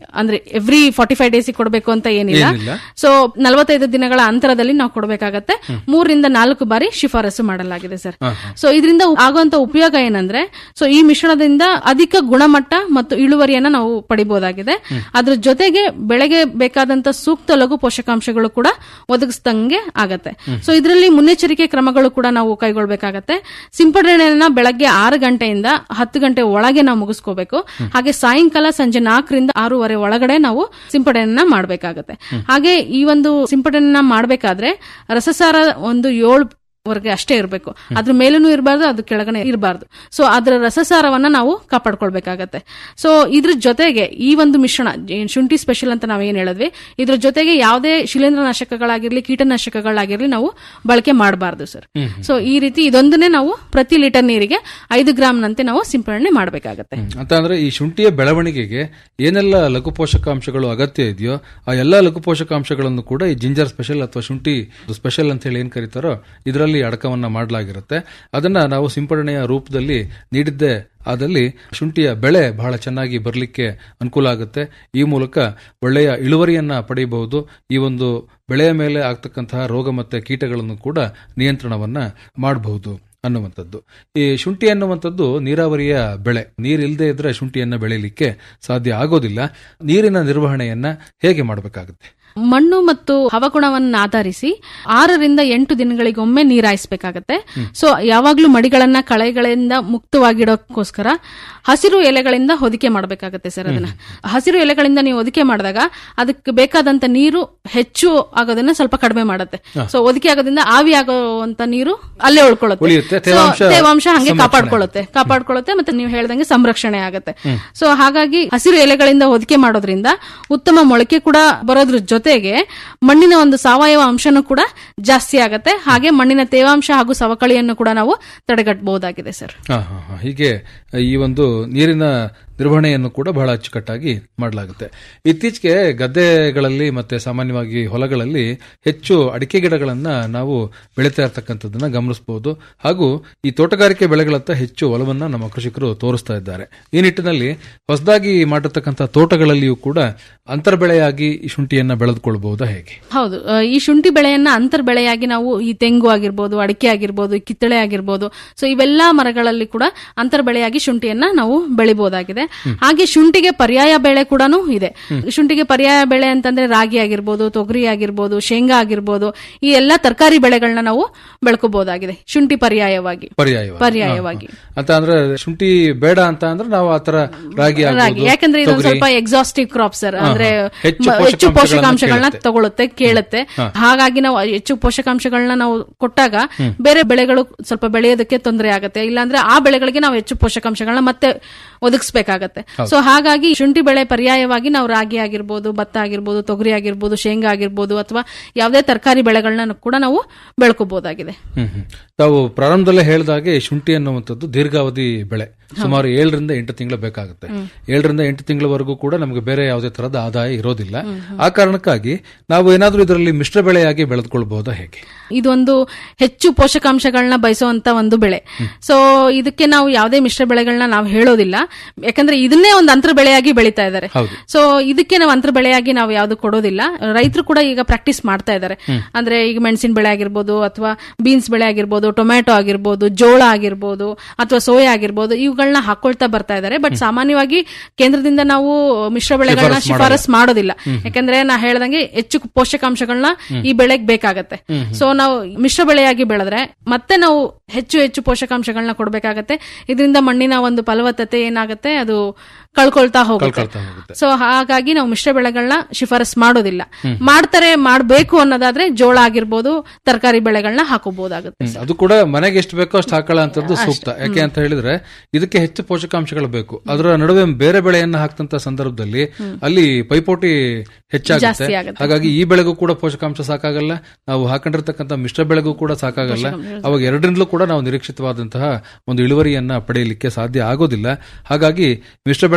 ಅಂದ್ರೆ ಎವ್ರಿ ಫಾರ್ಟಿ ಫೈವ್ ಡೇಸ್ ಕೊಡಬೇಕು ಅಂತ ಏನಿಲ್ಲ ಏನಿಲ್ಲ. ಸೊ ನಲವತ್ತೈದು ದಿನಗಳ ಅಂತರದಲ್ಲಿ ನಾವು ಕೊಡಬೇಕಾಗತ್ತೆ ಮೂರರಿಂದ ನಾಲ್ಕು ಬಾರಿ ಶಿಫಾರಸು ಮಾಡಲಾಗಿದೆ ಸರ್ ಸೊ ಇದರಿಂದ ಆಗುವಂತ ಉಪಯೋಗ ಏನಂದ್ರೆ ಸೊ ಈ ಮಿಶ್ರಣದಿಂದ ಅಧಿಕ ಗುಣಮಟ್ಟ ಮತ್ತು ಇಳುವರಿಯನ್ನ ನಾವು ಪಡಿಬಹುದಾಗಿದೆ ಅದ್ರ ಜೊತೆಗೆ ಬೆಳೆಗೆ ಬೇಕಾದಂತ ಸೂಕ್ತ ಲಘು ಪೋಷಕಾಂಶಗಳು ಕೂಡ ಒದಗಿಸ್ದಂಗೆ ಆಗತ್ತೆ ಸೊ ಇದರಲ್ಲಿ ಮುನ್ನೆಚ್ಚರಿಕೆ ಕ್ರಮಗಳು ಕೂಡ ನಾವು ಕೈಗೊಳ್ಬೇಕಾಗತ್ತೆ ಸಿಂಪಡಣೆಯನ್ನ ಬೆಳಗ್ಗೆ ಆರು ಗಂಟೆಯಿಂದ ಹತ್ತು ಗಂಟೆ ಒಳಗೆ ನಾವು ಮುಗಿಸ್ಕೋಬೇಕು ಹಾಗೆ ಸಾಯಂಕಾಲ ಸಂಜೆ ನಾಲ್ಕರಿಂದ ಆರೂವರೆ ಒಳಗಡೆ ನಾವು ಸಿಂಪಡಣೆಯನ್ನ ಮಾಡಬೇಕಾಗತ್ತೆ ಹಾಗೆ ಈ ಒಂದು ಸಿಂಪಡಣೆಯನ್ನ ಮಾಡಬೇಕಾದ್ರೆ ರಸಸಾರ ಒಂದು ಏಳು ವರ್ಗೆ ಅಷ್ಟೇ ಇರಬೇಕು ಅದ್ರ ಮೇಲೂ ಇರಬಾರ್ದು ಅದು ಕೆಳಗಡೆ ಇರಬಾರ್ದು ಸೊ ಅದರ ರಸಸಾರವನ್ನ ನಾವು ಕಾಪಾಡ್ಕೊಳ್ಬೇಕಾಗತ್ತೆ ಸೊ ಇದ್ರ ಜೊತೆಗೆ ಈ ಒಂದು ಮಿಶ್ರಣ ಏನ್ ಶುಂಠಿ ಸ್ಪೆಷಲ್ ಅಂತ ನಾವೇನ್ ಹೇಳಿದ್ವಿ ಇದ್ರ ಜೊತೆಗೆ ಯಾವುದೇ ಶಿಲೀಂಧ್ರನಾಶಕಗಳಾಗಿರ್ಲಿ ಕೀಟನಾಶಕಗಳಾಗಿರ್ಲಿ ನಾವು ಬಳಕೆ ಮಾಡಬಾರ್ದು ಸರ್ ಸೊ ಈ ರೀತಿ ಇದೊಂದನ್ನೇ ನಾವು ಪ್ರತಿ ಲೀಟರ್ ನೀರಿಗೆ ಐದು ಗ್ರಾಮ್ನಂತೆ ನಾವು ಸಿಂಪಡಣೆ ಮಾಡಬೇಕಾಗತ್ತೆ ಅಂತ ಅಂದ್ರೆ ಈ ಶುಂಠಿಯ ಬೆಳವಣಿಗೆಗೆ ಏನೆಲ್ಲ ಲಘು ಪೋಷಕಾಂಶಗಳು ಅಗತ್ಯ ಇದೆಯೋ ಆ ಎಲ್ಲಾ ಲಘು ಪೋಷಕಾಂಶಗಳನ್ನು ಕೂಡ ಈ ಜಿಂಜರ್ ಸ್ಪೆಷಲ್ ಅಥವಾ ಶುಂಠಿ ಸ್ಪೆಷಲ್ ಅಂತ ಹೇಳಿ ಏನ್ ಕರೀತಾರೋ ಇದರಲ್ಲಿ ಅಡಕವನ್ನ ಮಾಡಲಾಗಿರುತ್ತೆ ಅದನ್ನ ನಾವು ಸಿಂಪಡಣೆಯ ರೂಪದಲ್ಲಿ ನೀಡಿದ್ದೇ ಆದಲ್ಲಿ ಶುಂಠಿಯ ಬೆಳೆ ಬಹಳ ಚೆನ್ನಾಗಿ ಬರಲಿಕ್ಕೆ ಅನುಕೂಲ ಆಗುತ್ತೆ ಈ ಮೂಲಕ ಒಳ್ಳೆಯ ಇಳುವರಿಯನ್ನ ಪಡೆಯಬಹುದು ಈ ಒಂದು ಬೆಳೆಯ ಮೇಲೆ ಆಗ್ತಕ್ಕಂತಹ ರೋಗ ಮತ್ತೆ ಕೀಟಗಳನ್ನು ಕೂಡ ನಿಯಂತ್ರಣವನ್ನ ಮಾಡಬಹುದು ಅನ್ನುವಂಥದ್ದು ಈ ಶುಂಠಿ ಅನ್ನುವಂಥದ್ದು ನೀರಾವರಿಯ ಬೆಳೆ ನೀರಿಲ್ಲದೆ ಇದ್ರೆ ಶುಂಠಿಯನ್ನ ಬೆಳೆಯಲಿಕ್ಕೆ ಸಾಧ್ಯ ಆಗೋದಿಲ್ಲ ನೀರಿನ ನಿರ್ವಹಣೆಯನ್ನ ಹೇಗೆ ಮಾಡಬೇಕಾಗುತ್ತೆ ಮಣ್ಣು ಮತ್ತು ಹವಗುಣವನ್ನು ಆಧರಿಸಿ ಆರರಿಂದ ಎಂಟು ದಿನಗಳಿಗೊಮ್ಮೆ ನೀರಾಯಿಸಬೇಕಾಗತ್ತೆ ಸೊ ಯಾವಾಗ್ಲೂ ಮಡಿಗಳನ್ನ ಕಳೆಗಳಿಂದ ಮುಕ್ತವಾಗಿಡೋಕ್ಕೋಸ್ಕರ ಹಸಿರು ಎಲೆಗಳಿಂದ ಹೊದಿಕೆ ಮಾಡಬೇಕಾಗತ್ತೆ ಸರ್ ಅದನ್ನ ಹಸಿರು ಎಲೆಗಳಿಂದ ನೀವು ಹೊದಿಕೆ ಮಾಡಿದಾಗ ಅದಕ್ಕೆ ಬೇಕಾದಂತ ನೀರು ಹೆಚ್ಚು ಆಗೋದನ್ನ ಸ್ವಲ್ಪ ಕಡಿಮೆ ಮಾಡುತ್ತೆ ಸೊ ಹೊದಿಕೆ ಆಗೋದ್ರಿಂದ ಆವಿ ಆಗೋವಂತ ನೀರು ಅಲ್ಲೇ ಉಳ್ಕೊಳ್ಳುತ್ತೆ ಉಳಿಯುತ್ತೆ. So, ತೇವಾಂಶ ತೇವಾಂಶ ಹಂಗೆ ಸಂರಕ್ಷಣೆ ಕಾಪಾಡ್ಕೊಳ್ಳುತ್ತೆ ಕಾಪಾಡ್ಕೊಳ್ಳುತ್ತೆ ಮತ್ತೆ ನೀವು ಹೇಳ್ದಂಗೆ ಸಂರಕ್ಷಣೆ ಆಗುತ್ತೆ ಸೊ ಹಾಗಾಗಿ ಹಸಿರು ಎಲೆಗಳಿಂದ ಹೊದಿಕೆ ಮಾಡೋದ್ರಿಂದ ಉತ್ತಮ ಮೊಳಕೆ ಕೂಡ ಬರೋದ್ರ ಜೊತೆಗೆ ಮಣ್ಣಿನ ಒಂದು ಸಾವಯವ ಅಂಶನೂ ಕೂಡ ಜಾಸ್ತಿ ಆಗತ್ತೆ ಹಾಗೆ ಮಣ್ಣಿನ ತೇವಾಂಶ ಹಾಗೂ ಸವಕಳಿಯನ್ನು ಕೂಡ ನಾವು ತಡೆಗಟ್ಟಬಹುದಾಗಿದೆ ಸರ್ ಹಾ ಹಾ ಹಾ ಹೀಗೆ ಈ ಒಂದು ನೀರಿನ ನಿರ್ವಹಣೆಯನ್ನು ಕೂಡ ಬಹಳ ಅಚ್ಚುಕಟ್ಟಾಗಿ ಮಾಡಲಾಗುತ್ತೆ ಇತ್ತೀಚೆಗೆ ಗದ್ದೆಗಳಲ್ಲಿ ಮತ್ತೆ ಸಾಮಾನ್ಯವಾಗಿ ಹೊಲಗಳಲ್ಲಿ ಹೆಚ್ಚು ಅಡಿಕೆ ಗಿಡಗಳನ್ನ ನಾವು ಬೆಳೀತಾ ಇರತಕ್ಕಂಥದ್ದನ್ನ ಗಮನಿಸಬಹುದು ಹಾಗೂ ಈ ತೋಟಗಾರಿಕೆ ಬೆಳೆಗಳತ್ತ ಹೆಚ್ಚು ಒಲವನ್ನ ನಮ್ಮ ಕೃಷಿಕರು ತೋರಿಸ್ತಾ ಇದ್ದಾರೆ ಈ ನಿಟ್ಟಿನಲ್ಲಿ ಹೊಸದಾಗಿ ಮಾಡಿರ್ತಕ್ಕಂಥ ತೋಟಗಳಲ್ಲಿಯೂ ಕೂಡ ಅಂತರ್ಬೆಳೆಯಾಗಿ ಈ ಶುಂಠಿಯನ್ನ ಬೆಳೆದುಕೊಳ್ಬಹುದಾ ಹೇಗೆ ಹೌದು ಆ, ಈ ಶುಂಠಿ ಬೆಳೆಯನ್ನ ಅಂತರ್ ಬೆಳೆಯಾಗಿ ನಾವು ಈ ತೆಂಗು ಆಗಿರ್ಬೋದು ಅಡಿಕೆ ಆಗಿರ್ಬೋದು ಕಿತ್ತಳೆ ಆಗಿರ್ಬೋದು ಸೊ ಇವೆಲ್ಲಾ ಮರಗಳಲ್ಲಿ ಕೂಡ ಅಂತರ್ ಬೆಳೆಯಾಗಿ ಶುಂಠಿಯನ್ನ ನಾವು ಬೆಳಿಬಹುದಾಗಿದೆ ಹಾಗೆ ಶುಂಠಿಗೆ ಪರ್ಯಾಯ ಬೆಳೆ ಕೂಡ ಇದೆ ಶುಂಠಿಗೆ ಪರ್ಯಾಯ ಬೆಳೆ ಅಂತಂದ್ರೆ ರಾಗಿ ಆಗಿರ್ಬೋದು ತೊಗರಿ ಆಗಿರ್ಬೋದು ಶೇಂಗಾ ಆಗಿರ್ಬೋದು ಈ ಎಲ್ಲಾ ತರಕಾರಿ ಬೆಳೆಗಳನ್ನ ನಾವು ಬೆಳ್ಕೋಬಹುದಾಗಿದೆ ಶುಂಠಿ ಪರ್ಯಾಯವಾಗಿ ಪರ್ಯಾಯವಾಗಿ ಪರ್ಯಾಯವಾಗಿ ಹಾ, ಹಾ. ಅಂತ ಅಂದ್ರೆ ಶುಂಠಿ ಬೇಡ ಅಂತ ಅಂದ್ರೆ ನಾವು ಆತರ ರಾಗಿ ರಾಗಿ ಆಗ್ಬೋದು, ಯಾಕಂದ್ರೆ ಇದೊಂದು ತೊಗರಿ. ಸ್ವಲ್ಪ ಎಕ್ಸಾಸ್ಟಿವ್ ಕ್ರಾಪ್ ಸರ್ ಅಂದ್ರೆ ಹೆಚ್ಚು ಮ- ಹೆಚ್ಚು ಪೋಷಕಾಂಶಗಳನ್ನ ಪೋಷಕಾಂಶಗಳನ್ನ ಕೇಳುತ್ತೆ. ತಗೊಳುತ್ತೆ ಕೇಳುತ್ತೆ ಹಾಗಾಗಿ ನಾವು ಹೆಚ್ಚು ಪೋಷಕಾಂಶಗಳನ್ನ ನಾವು ಕೊಟ್ಟಾಗ ಬೇರೆ ಬೆಳೆಗಳು ಸ್ವಲ್ಪ ಬೆಳೆಯೋದಕ್ಕೆ ತೊಂದರೆ ಆಗುತ್ತೆ ಇಲ್ಲಾಂದ್ರೆ ಆ ಬೆಳೆಗಳಿಗೆ ನಾವು ಹೆಚ್ಚು ಪೋಷಕಾಂಶಗಳನ್ನ ಮತ್ತೆ ಒದಗಿಸ್ಬೇಕಾಗತ್ತೆ ಸೊ ಹಾಗಾಗಿ ಶುಂಠಿ ಬೆಳೆ ಪರ್ಯಾಯವಾಗಿ ನಾವು ರಾಗಿ ಆಗಿರ್ಬೋದು ಭತ್ತ ಆಗಿರ್ಬೋದು ತೊಗರಿ ಆಗಿರ್ಬೋದು ಶೇಂಗಾ ಆಗಿರ್ಬೋದು ಅಥವಾ ಯಾವುದೇ ತರಕಾರಿ ಬೆಳೆಗಳನ್ನ ಕೂಡ ನಾವು ಬೆಳ್ಕೋಬಹುದಾಗಿದೆ ಹ್ಮ್ ಹ್ಮ್. ತಾವು ಪ್ರಾರಂಭದಲ್ಲೇ ಹೇಳಿದಾಗೆ ಈ ಶುಂಠಿ ಅನ್ನುವಂಥದ್ದು ದೀರ್ಘಾವಧಿ ಬೆಳೆ ಸುಮಾರು ಏಳರಿಂದ ಎಂಟು ತಿಂಗಳು ಬೇಕಾಗುತ್ತೆ ಏಳರಿಂದ ಎಂಟು ತಿಂಗಳವರೆಗೂ ಕೂಡ ನಮಗೆ ಬೇರೆ ಯಾವುದೇ ತರದ ಆದಾಯ ಇರೋದಿಲ್ಲ ಆ ಕಾರಣಕ್ಕಾಗಿ ನಾವು ಏನಾದ್ರೂ ಇದರಲ್ಲಿ ಮಿಶ್ರ ಬೆಳೆಯಾಗಿ ಬೆಳೆದುಕೊಳ್ಬಹುದಾ ಹೇಗೆ ಇದೊಂದು ಹೆಚ್ಚು ಪೋಷಕಾಂಶಗಳನ್ನ ಬಯಸುವಂತ ಒಂದು ಬೆಳೆ ಸೊ ಇದಕ್ಕೆ ನಾವು ಯಾವುದೇ ಮಿಶ್ರ ಬೆಳೆಗಳನ್ನ ನಾವು ಹೇಳೋದಿಲ್ಲ ಯಾಕಂದ್ರೆ ಇದನ್ನೇ ಒಂದು ಅಂತರ ಬೆಳೆಯಾಗಿ ಬೆಳೀತಾ ಇದ್ದಾರೆ ಹೌದು. ಸೊ ಇದಕ್ಕೆ ನಾವು ಅಂತರ ಬೆಳೆಯಾಗಿ ನಾವು ಯಾವ್ದು ಕೊಡೋದಿಲ್ಲ ರೈತರು ಕೂಡ ಈಗ ಪ್ರಾಕ್ಟೀಸ್ ಮಾಡ್ತಾ ಇದ್ದಾರೆ ಅಂದ್ರೆ ಈಗ ಮೆಣಸಿನ ಬೆಳೆ ಆಗಿರ್ಬೋದು ಅಥವಾ ಬೀನ್ಸ್ ಬೆಳೆ ಆಗಿರ್ಬೋದು ಟೊಮ್ಯಾಟೊ ಆಗಿರ್ಬೋದು ಜೋಳ ಆಗಿರ್ಬೋದು ಅಥವಾ ಸೋಯಾ ಆಗಿರ್ಬೋದು ಇವುಗಳನ್ನ ಹಾಕೊಳ್ತಾ ಬರ್ತಾ ಇದ್ದಾರೆ ಬಟ್ ಸಾಮಾನ್ಯವಾಗಿ ಕೇಂದ್ರದಿಂದ ನಾವು ಮಿಶ್ರ ಬೆಳೆಗಳನ್ನ ಶಿಫಾರಸ್ ಶಿಫಾರಸ್ ಮಾಡೋದಿಲ್ಲ ಯಾಕಂದ್ರೆ ನಾ ಹೇಳ್ದಂಗೆ ಹೆಚ್ಚು ಪೋಷಕಾಂಶಗಳನ್ನ ಈ ಬೆಳೆಗೆ ಬೇಕಾಗತ್ತೆ ಸೊ ನಾವು ಮಿಶ್ರ ಬೆಳೆಯಾಗಿ ಬೆಳೆದ್ರೆ ಮತ್ತೆ ನಾವು ಹೆಚ್ಚು ಹೆಚ್ಚು ಪೋಷಕಾಂಶಗಳನ್ನ ಕೊಡಬೇಕಾಗತ್ತೆ ಇದರಿಂದ ಮಣ್ಣಿನ ಒಂದು ಫಲವತ್ತತೆ ಏನಾಗುತ್ತೆ ಅದು ಕಳ್ಕೊಳ್ತಾ ಹೋಗುತ್ತೆ ಕಳ್ಕೊಳ್ತಾ ಹೋಗುತ್ತೆ. ಸೊ ಹಾಗಾಗಿ ನಾವು ಮಿಶ್ರ ಬೆಳೆಗಳನ್ನ ಶಿಫಾರಸ್ ಮಾಡೋದಿಲ್ಲ ಮಾಡ್ತಾರೆ ಮಾಡಬೇಕು ಅನ್ನೋದಾದ್ರೆ ಜೋಳ ಆಗಿರ್ಬೋದು ತರಕಾರಿ ಬೆಳೆಗಳನ್ನ ಹಾಕೋಬಹುದಾಗುತ್ತೆ ಹ್ಮ್. ಅದು ಕೂಡ ಮನೆಗೆ ಎಷ್ಟು ಬೇಕೋ ಅಷ್ಟು ಹಾಕೊಳ್ಳೋ ಅಂತದ್ದು ಸೂಕ್ತ ಯಾಕೆ ಅಂತ ಹೇಳಿದ್ರೆ ಇದಕ್ಕೆ ಹೆಚ್ಚು ಪೋಷಕಾಂಶಗಳು ಬೇಕು ಅದರ ನಡುವೆ ಬೇರೆ ಬೆಳೆಯನ್ನ ಹಾಕ್ತಂತ ಸಂದರ್ಭದಲ್ಲಿ ಅಲ್ಲಿ ಪೈಪೋಟಿ ಹೆಚ್ಚಾಗುತ್ತೆ ಜಾಸ್ತಿ ಆಗುತ್ತೆ. ಹಾಗಾಗಿ ಈ ಬೆಳೆಗೂ ಕೂಡ ಪೋಷಕಾಂಶ ಸಾಕಾಗಲ್ಲ ನಾವು ಹಾಕೊಂಡಿರ್ತಕ್ಕಂಥ ಮಿಶ್ರ ಬೆಳೆಗೂ ಕೂಡ ಸಾಕಾಗಲ್ಲ ಅವಾಗ ಎರಡರಿಂದಲೂ ಕೂಡ ನಾವು ನಿರೀಕ್ಷಿತವಾದಂತಹ ಒಂದು ಇಳುವರಿಯನ್ನ ಪಡೆಯಲಿಕ್ಕೆ ಸಾಧ್ಯ ಆಗೋದಿಲ್ಲ ಹಾಗಾಗಿ ಮಿಶ್ರ ಬೆಳೆ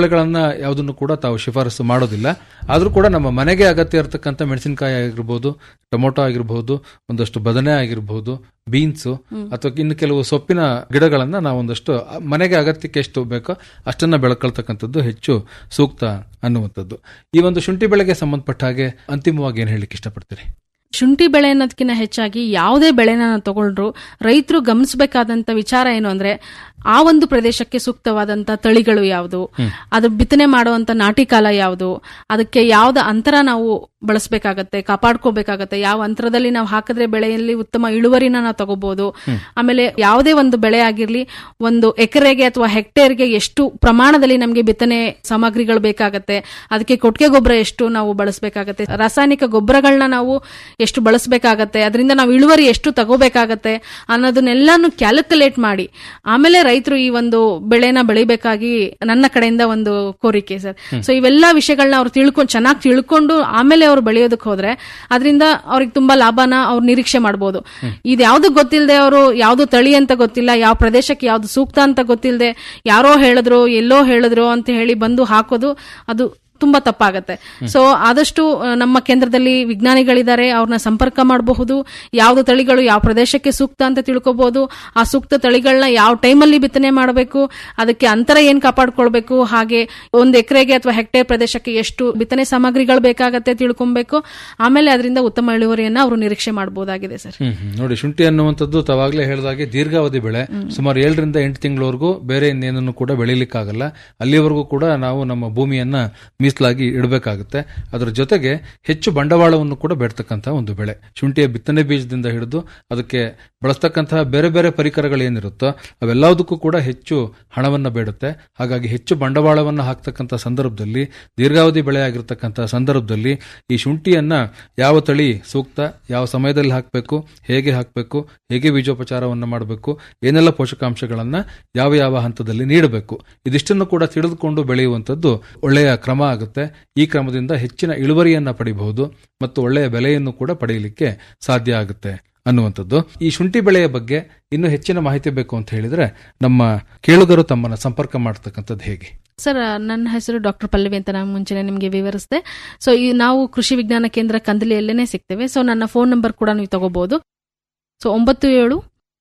ಬೆಳೆಗಳನ್ನ ಯಾವುದನ್ನು ಕೂಡ ತಾವು ಶಿಫಾರಸು ಮಾಡೋದಿಲ್ಲ ಆದ್ರೂ ಕೂಡ ನಮ್ಮ ಮನೆಗೆ ಅಗತ್ಯ ಇರತಕ್ಕಂಥ ಮೆಣಸಿನಕಾಯಿ ಆಗಿರ್ಬೋದು ಟೊಮೊಟೊ ಆಗಿರ್ಬೋದು ಒಂದಷ್ಟು ಬದನೆ ಆಗಿರ್ಬೋದು ಬೀನ್ಸು ಅಥವಾ ಇನ್ನು ಕೆಲವು ಸೊಪ್ಪಿನ ಗಿಡಗಳನ್ನ ನಾವು ಒಂದಷ್ಟು ಮನೆಗೆ ಅಗತ್ಯಕ್ಕೆ ಎಷ್ಟು ಬೇಕೋ ಅಷ್ಟನ್ನ ಬೆಳ್ಕೊಳ್ತಕ್ಕಂಥದ್ದು ಹೆಚ್ಚು ಸೂಕ್ತ ಅನ್ನುವಂಥದ್ದು ಈ ಒಂದು ಶುಂಠಿ ಬೆಳೆಗೆ ಸಂಬಂಧಪಟ್ಟ ಹಾಗೆ ಅಂತಿಮವಾಗಿ ಏನ್ ಹೇಳಲಿಕ್ಕೆ ಇಷ್ಟಪಡ್ತೀರಿ ಶುಂಠಿ ಬೆಳೆ ಅನ್ನೋದಕ್ಕಿಂತ ಹೆಚ್ಚಾಗಿ ಯಾವುದೇ ಬೆಳೆನ ನಾವು ತಗೊಂಡ್ರು ರೈತರು ಗಮನಿಸಬೇಕಾದಂತ ವಿಚಾರ ಏನು ಅಂದ್ರೆ ಆ ಒಂದು ಪ್ರದೇಶಕ್ಕೆ ಸೂಕ್ತವಾದಂತ ತಳಿಗಳು ಯಾವುದು ಅದು ಬಿತ್ತನೆ ಮಾಡುವಂತ ನಾಟಿ ಕಾಲ ಯಾವುದು ಅದಕ್ಕೆ ಯಾವ್ದ ಅಂತರ ನಾವು ಬಳಸಬೇಕಾಗತ್ತೆ ಕಾಪಾಡ್ಕೋಬೇಕಾಗತ್ತೆ ಯಾವ ಅಂತರದಲ್ಲಿ ನಾವು ಹಾಕಿದ್ರೆ ಬೆಳೆಯಲ್ಲಿ ಉತ್ತಮ ಇಳುವರಿನ ನಾವು ತಗೋಬಹುದು ಆಮೇಲೆ ಯಾವುದೇ ಒಂದು ಬೆಳೆ ಆಗಿರ್ಲಿ ಒಂದು ಎಕರೆಗೆ ಅಥವಾ ಹೆಕ್ಟೇರ್ಗೆ ಎಷ್ಟು ಪ್ರಮಾಣದಲ್ಲಿ ನಮಗೆ ಬಿತ್ತನೆ ಸಾಮಗ್ರಿಗಳು ಬೇಕಾಗತ್ತೆ ಅದಕ್ಕೆ ಕೊಟ್ಟಿಗೆ ಗೊಬ್ಬರ ಎಷ್ಟು ನಾವು ಬಳಸಬೇಕಾಗತ್ತೆ ರಾಸಾಯನಿಕ ಗೊಬ್ಬರಗಳನ್ನ ನಾವು ಎಷ್ಟು ಬಳಸಬೇಕಾಗತ್ತೆ ಅದರಿಂದ ನಾವು ಇಳುವರಿ ಎಷ್ಟು ತಗೋಬೇಕಾಗತ್ತೆ ಅನ್ನೋದನ್ನೆಲ್ಲಾನು ಕ್ಯಾಲ್ಕುಲೇಟ್ ಮಾಡಿ ಆಮೇಲೆ ರೈತರು ಈ ಒಂದು ಬೆಳೆನ ಬೆಳಿಬೇಕಾಗಿ ನನ್ನ ಕಡೆಯಿಂದ ಒಂದು ಕೋರಿಕೆ ಸರ್ ಸೊ ಇವೆಲ್ಲ ವಿಷಯಗಳನ್ನ ಅವ್ರು ತಿಳ್ಕೊಂಡು ಚೆನ್ನಾಗಿ ತಿಳ್ಕೊಂಡು ಆಮೇಲೆ ಅವ್ರು ಬೆಳೆಯೋದಕ್ಕೆ ಹೋದ್ರೆ ಅದರಿಂದ ಅವ್ರಿಗೆ ತುಂಬಾ ಲಾಭನ ಅವ್ರು ನಿರೀಕ್ಷೆ ಮಾಡ್ಬೋದು ಇದು ಯಾವ್ದು ಗೊತ್ತಿಲ್ಲದೆ ಅವರು ಯಾವ್ದು ತಳಿ ಅಂತ ಗೊತ್ತಿಲ್ಲ ಯಾವ ಪ್ರದೇಶಕ್ಕೆ ಯಾವ್ದು ಸೂಕ್ತ ಅಂತ ಗೊತ್ತಿಲ್ಲದೆ ಯಾರೋ ಹೇಳಿದ್ರು ಎಲ್ಲೋ ಹೇಳಿದ್ರು ಅಂತ ಹೇಳಿ ಬಂದು ಹಾಕೋದು ಅದು ತುಂಬಾ ತಪ್ಪಾಗತ್ತೆ ಸೊ ಆದಷ್ಟು ಆ, ನಮ್ಮ ಕೇಂದ್ರದಲ್ಲಿ ವಿಜ್ಞಾನಿಗಳಿದ್ದಾರೆ ಅವ್ರನ್ನ ಸಂಪರ್ಕ ಮಾಡಬಹುದು ಯಾವ್ದು ತಳಿಗಳು ಯಾವ ಪ್ರದೇಶಕ್ಕೆ ಸೂಕ್ತ ಅಂತ ತಿಳ್ಕೊಬಹುದು ಆ ಸೂಕ್ತ ತಳಿಗಳನ್ನ ಯಾವ ಟೈಮಲ್ಲಿ ಬಿತ್ತನೆ ಮಾಡಬೇಕು ಅದಕ್ಕೆ ಅಂತರ ಏನ್ ಕಾಪಾಡ್ಕೊಳ್ಬೇಕು ಹಾಗೆ ಒಂದು ಎಕರೆಗೆ ಅಥವಾ ಹೆಕ್ಟೇರ್ ಪ್ರದೇಶಕ್ಕೆ ಎಷ್ಟು ಬಿತ್ತನೆ ಸಾಮಗ್ರಿಗಳು ಬೇಕಾಗತ್ತೆ ತಿಳ್ಕೊಬೇಕು ಆಮೇಲೆ ಅದರಿಂದ ಉತ್ತಮ ಇಳುವರಿಯನ್ನ ಅವರು ನಿರೀಕ್ಷೆ ಮಾಡಬಹುದಾಗಿದೆ ಸರ್ ಹ್ಮ್ ಹ್ಮ್. ನೋಡಿ ಶುಂಠಿ ಅನ್ನುವಂಥದ್ದು ತಾವಾಗ್ಲೇ ಹೇಳಿದಾಗೆ ದೀರ್ಘಾವಧಿ ಬೆಳೆ ಸುಮಾರು ಏಳರಿಂದ ಎಂಟು ತಿಂಗಳವರೆಗೂ ಬೇರೆ ಇನ್ನೇನನ್ನು ಕೂಡ ಬೆಳೀಲಿಕ್ಕಾಗಲ್ಲ ಅಲ್ಲಿವರೆಗೂ ಕೂಡ ನಾವು ನಮ್ಮ ಭೂಮಿಯನ್ನ ಮೀಸಲಾಗಿ ಇಡಬೇಕಾಗುತ್ತೆ ಅದರ ಜೊತೆಗೆ ಹೆಚ್ಚು ಬಂಡವಾಳವನ್ನು ಕೂಡ ಬೇಡ್ತಕ್ಕಂಥ ಒಂದು ಬೆಳೆ ಶುಂಠಿಯ ಬಿತ್ತನೆ ಬೀಜದಿಂದ ಹಿಡಿದು ಅದಕ್ಕೆ ಬಳಸ್ತಕ್ಕಂತಹ ಬೇರೆ ಬೇರೆ ಪರಿಕರಗಳು ಏನಿರುತ್ತೋ ಅವೆಲ್ಲದಕ್ಕೂ ಕೂಡ ಹೆಚ್ಚು ಹಣವನ್ನ ಬೇಡುತ್ತೆ ಹಾಗಾಗಿ ಹೆಚ್ಚು ಬಂಡವಾಳವನ್ನು ಹಾಕ್ತಕ್ಕಂಥ ಸಂದರ್ಭದಲ್ಲಿ ದೀರ್ಘಾವಧಿ ಬೆಳೆ ಆಗಿರ್ತಕ್ಕಂಥ ಸಂದರ್ಭದಲ್ಲಿ ಈ ಶುಂಠಿಯನ್ನ ಯಾವ ತಳಿ ಸೂಕ್ತ ಯಾವ ಸಮಯದಲ್ಲಿ ಹಾಕಬೇಕು ಹೇಗೆ ಹಾಕಬೇಕು ಹೇಗೆ ಬೀಜೋಪಚಾರವನ್ನು ಮಾಡಬೇಕು ಏನೆಲ್ಲ ಪೋಷಕಾಂಶಗಳನ್ನ ಯಾವ ಯಾವ ಹಂತದಲ್ಲಿ ನೀಡಬೇಕು ಇದಿಷ್ಟನ್ನು ಕೂಡ ತಿಳಿದುಕೊಂಡು ಬೆಳೆಯುವಂಥದ್ದು ಒಳ್ಳೆಯ ಕ್ರಮ ಆಗುತ್ತೆ ಈ ಕ್ರಮದಿಂದ ಹೆಚ್ಚಿನ ಇಳುವರಿಯನ್ನ ಪಡಿಬಹುದು ಮತ್ತು ಒಳ್ಳೆಯ ಬೆಲೆಯನ್ನು ಕೂಡ ಪಡೆಯಲಿಕ್ಕೆ ಸಾಧ್ಯ ಆಗುತ್ತೆ ಅನ್ನುವಂಥದ್ದು ಈ ಶುಂಠಿ ಬೆಳೆಯ ಬಗ್ಗೆ ಇನ್ನೂ ಹೆಚ್ಚಿನ ಮಾಹಿತಿ ಬೇಕು ಅಂತ ಹೇಳಿದ್ರೆ ನಮ್ಮ ಕೇಳುಗರು ತಮ್ಮನ್ನ ಸಂಪರ್ಕ ಮಾಡ್ತಕ್ಕಂಥದ್ದು ಹೇಗೆ ಸರ್ ನನ್ನ ಹೆಸರು ಡಾಕ್ಟರ್ ಪಲ್ಲವಿ ಅಂತ ನಾನು ಮುಂಚೆನೆ ನಿಮಗೆ ವಿವರಿಸಿದೆ ಸೊ ಈ ನಾವು ಕೃಷಿ ವಿಜ್ಞಾನ ಕೇಂದ್ರ ಕಂದಲಿಯಲ್ಲೇನೆ ಸಿಗ್ತೇವೆ ಸೊ ನನ್ನ ಫೋನ್ ನಂಬರ್ ಕೂಡ ನೀವು ತಗೋಬಹುದು ಸೊ ಒಂಬತ್ತು ಏಳು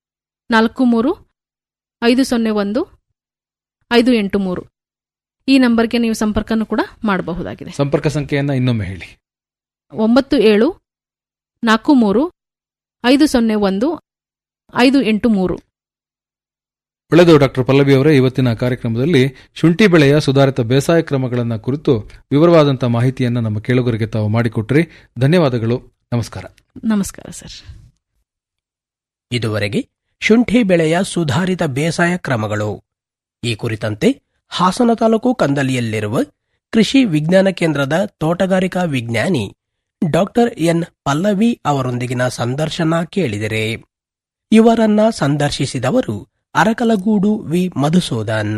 ನಾಲ್ಕು ಮೂರು ಐದು ಸೊನ್ನೆ ಒಂದು ಐದು ಎಂಟು ಮೂರು ಈ ನಂಬರ್ಗೆ ನೀವು ಸಂಪರ್ಕನೂ ಕೂಡ ಮಾಡಬಹುದಾಗಿದೆ ಸಂಪರ್ಕ ಸಂಖ್ಯೆಯನ್ನ ಇನ್ನೊಮ್ಮೆ ಹೇಳಿ ಒಂಬತ್ತು ಏಳು ನಾಲ್ಕು ಮೂರು ಐದು ಸೊನ್ನೆ ಒಂದು ಐದು ಎಂಟು ಮೂರು ಒಳ್ಳೆಯದು ಡಾಕ್ಟರ್ ಪಲ್ಲವಿ ಅವರೇ ಇವತ್ತಿನ ಕಾರ್ಯಕ್ರಮದಲ್ಲಿ ಶುಂಠಿ ಬೆಳೆಯ ಸುಧಾರಿತ ಬೇಸಾಯ ಕ್ರಮಗಳನ್ನು ಕುರಿತು ವಿವರವಾದಂತಹ ಮಾಹಿತಿಯನ್ನ ನಮ್ಮ ಕೇಳುಗರಿಗೆ ತಾವು ಮಾಡಿಕೊಟ್ರಿ ಧನ್ಯವಾದಗಳು ನಮಸ್ಕಾರ ನಮಸ್ಕಾರ ಸರ್ ಇದುವರೆಗೆ ಶುಂಠಿ ಬೆಳೆಯ ಸುಧಾರಿತ ಬೇಸಾಯ ಕ್ರಮಗಳು ಈ ಕುರಿತಂತೆ ಹಾಸನ ತಾಲೂಕು ಕಂದಲಿಯಲ್ಲಿರುವ ಕೃಷಿ ವಿಜ್ಞಾನ ಕೇಂದ್ರದ ತೋಟಗಾರಿಕಾ ವಿಜ್ಞಾನಿ ಡಾಕ್ಟರ್ ಎನ್ ಪಲ್ಲವಿ ಅವರೊಂದಿಗಿನ ಸಂದರ್ಶನ ಕೇಳಿದರೆ ಇವರನ್ನ ಸಂದರ್ಶಿಸಿದವರು ಅರಕಲಗೂಡು ವಿ ಮಧುಸೂದನ್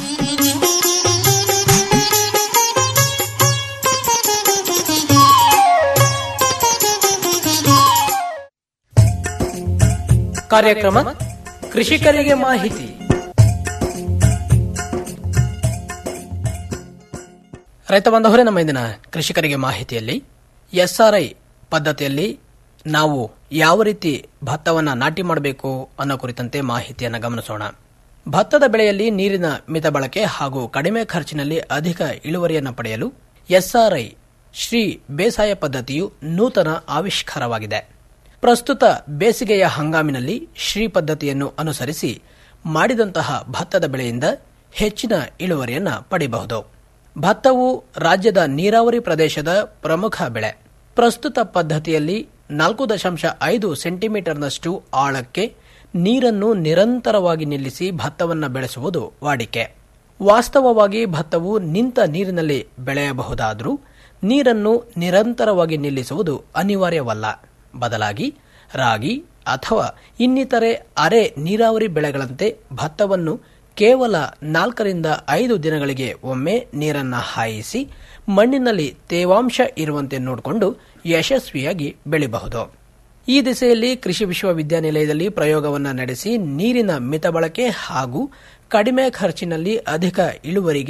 ಕಾರ್ಯಕ್ರಮ ಕೃಷಿಕರಿಗೆ ಮಾಹಿತಿ ರೈತ ಬಾಂಧವರೇ ನಮ್ಮ ಇಂದಿನ ಕೃಷಿಕರಿಗೆ ಮಾಹಿತಿಯಲ್ಲಿ ಎಸ್ಆರ್ಐ ಪದ್ಧತಿಯಲ್ಲಿ ನಾವು ಯಾವ ರೀತಿ ಭತ್ತವನ್ನ ನಾಟಿ ಮಾಡಬೇಕು ಅನ್ನೋ ಕುರಿತಂತೆ ಮಾಹಿತಿಯನ್ನು ಗಮನಿಸೋಣ ಭತ್ತದ ಬೆಳೆಯಲ್ಲಿ ನೀರಿನ ಮಿತ ಬಳಕೆ ಹಾಗೂ ಕಡಿಮೆ ಖರ್ಚಿನಲ್ಲಿ ಅಧಿಕ ಇಳುವರಿಯನ್ನು ಪಡೆಯಲು ಎಸ್ಆರ್ಐ ಶ್ರೀ ಬೇಸಾಯ ಪದ್ಧತಿಯು ನೂತನ ಆವಿಷ್ಕಾರವಾಗಿದೆ ಪ್ರಸ್ತುತ ಬೇಸಿಗೆಯ ಹಂಗಾಮಿನಲ್ಲಿ ಶ್ರೀ ಪದ್ಧತಿಯನ್ನು ಅನುಸರಿಸಿ ಮಾಡಿದಂತಹ ಭತ್ತದ ಬೆಳೆಯಿಂದ ಹೆಚ್ಚಿನ ಇಳುವರಿಯನ್ನ ಪಡೆಯಬಹುದು ಭತ್ತವು ರಾಜ್ಯದ ನೀರಾವರಿ ಪ್ರದೇಶದ ಪ್ರಮುಖ ಬೆಳೆ ಪ್ರಸ್ತುತ ಪದ್ಧತಿಯಲ್ಲಿ ನಾಲ್ಕು ದಶಾಂಶ ಐದು ಸೆಂಟಿಮೀಟರ್ನಷ್ಟು ಆಳಕ್ಕೆ ನೀರನ್ನು ನಿರಂತರವಾಗಿ ನಿಲ್ಲಿಸಿ ಭತ್ತವನ್ನ ಬೆಳೆಸುವುದು ವಾಡಿಕೆ ವಾಸ್ತವವಾಗಿ ಭತ್ತವು ನಿಂತ ನೀರಿನಲ್ಲಿ ಬೆಳೆಯಬಹುದಾದರೂ ನೀರನ್ನು ನಿರಂತರವಾಗಿ ನಿಲ್ಲಿಸುವುದು ಅನಿವಾರ್ಯವಲ್ಲ ಬದಲಾಗಿ ರಾಗಿ ಅಥವಾ ಇನ್ನಿತರೆ ಅರೆ ನೀರಾವರಿ ಬೆಳೆಗಳಂತೆ ಭತ್ತವನ್ನು ಕೇವಲ ನಾಲ್ಕರಿಂದ ಐದು ದಿನಗಳಿಗೆ ಒಮ್ಮೆ ನೀರನ್ನ ಹಾಯಿಸಿ ಮಣ್ಣಿನಲ್ಲಿ ತೇವಾಂಶ ಇರುವಂತೆ ನೋಡಿಕೊಂಡು ಯಶಸ್ವಿಯಾಗಿ ಬೆಳೆಯಬಹುದು ಈ ದಿಸೆಯಲ್ಲಿ ಕೃಷಿ ವಿಶ್ವವಿದ್ಯಾನಿಲಯದಲ್ಲಿ ಪ್ರಯೋಗವನ್ನು ನಡೆಸಿ ನೀರಿನ ಮಿತ ಬಳಕೆ ಹಾಗೂ ಕಡಿಮೆ ಖರ್ಚಿನಲ್ಲಿ ಅಧಿಕ ಇಳುವರಿಗೆ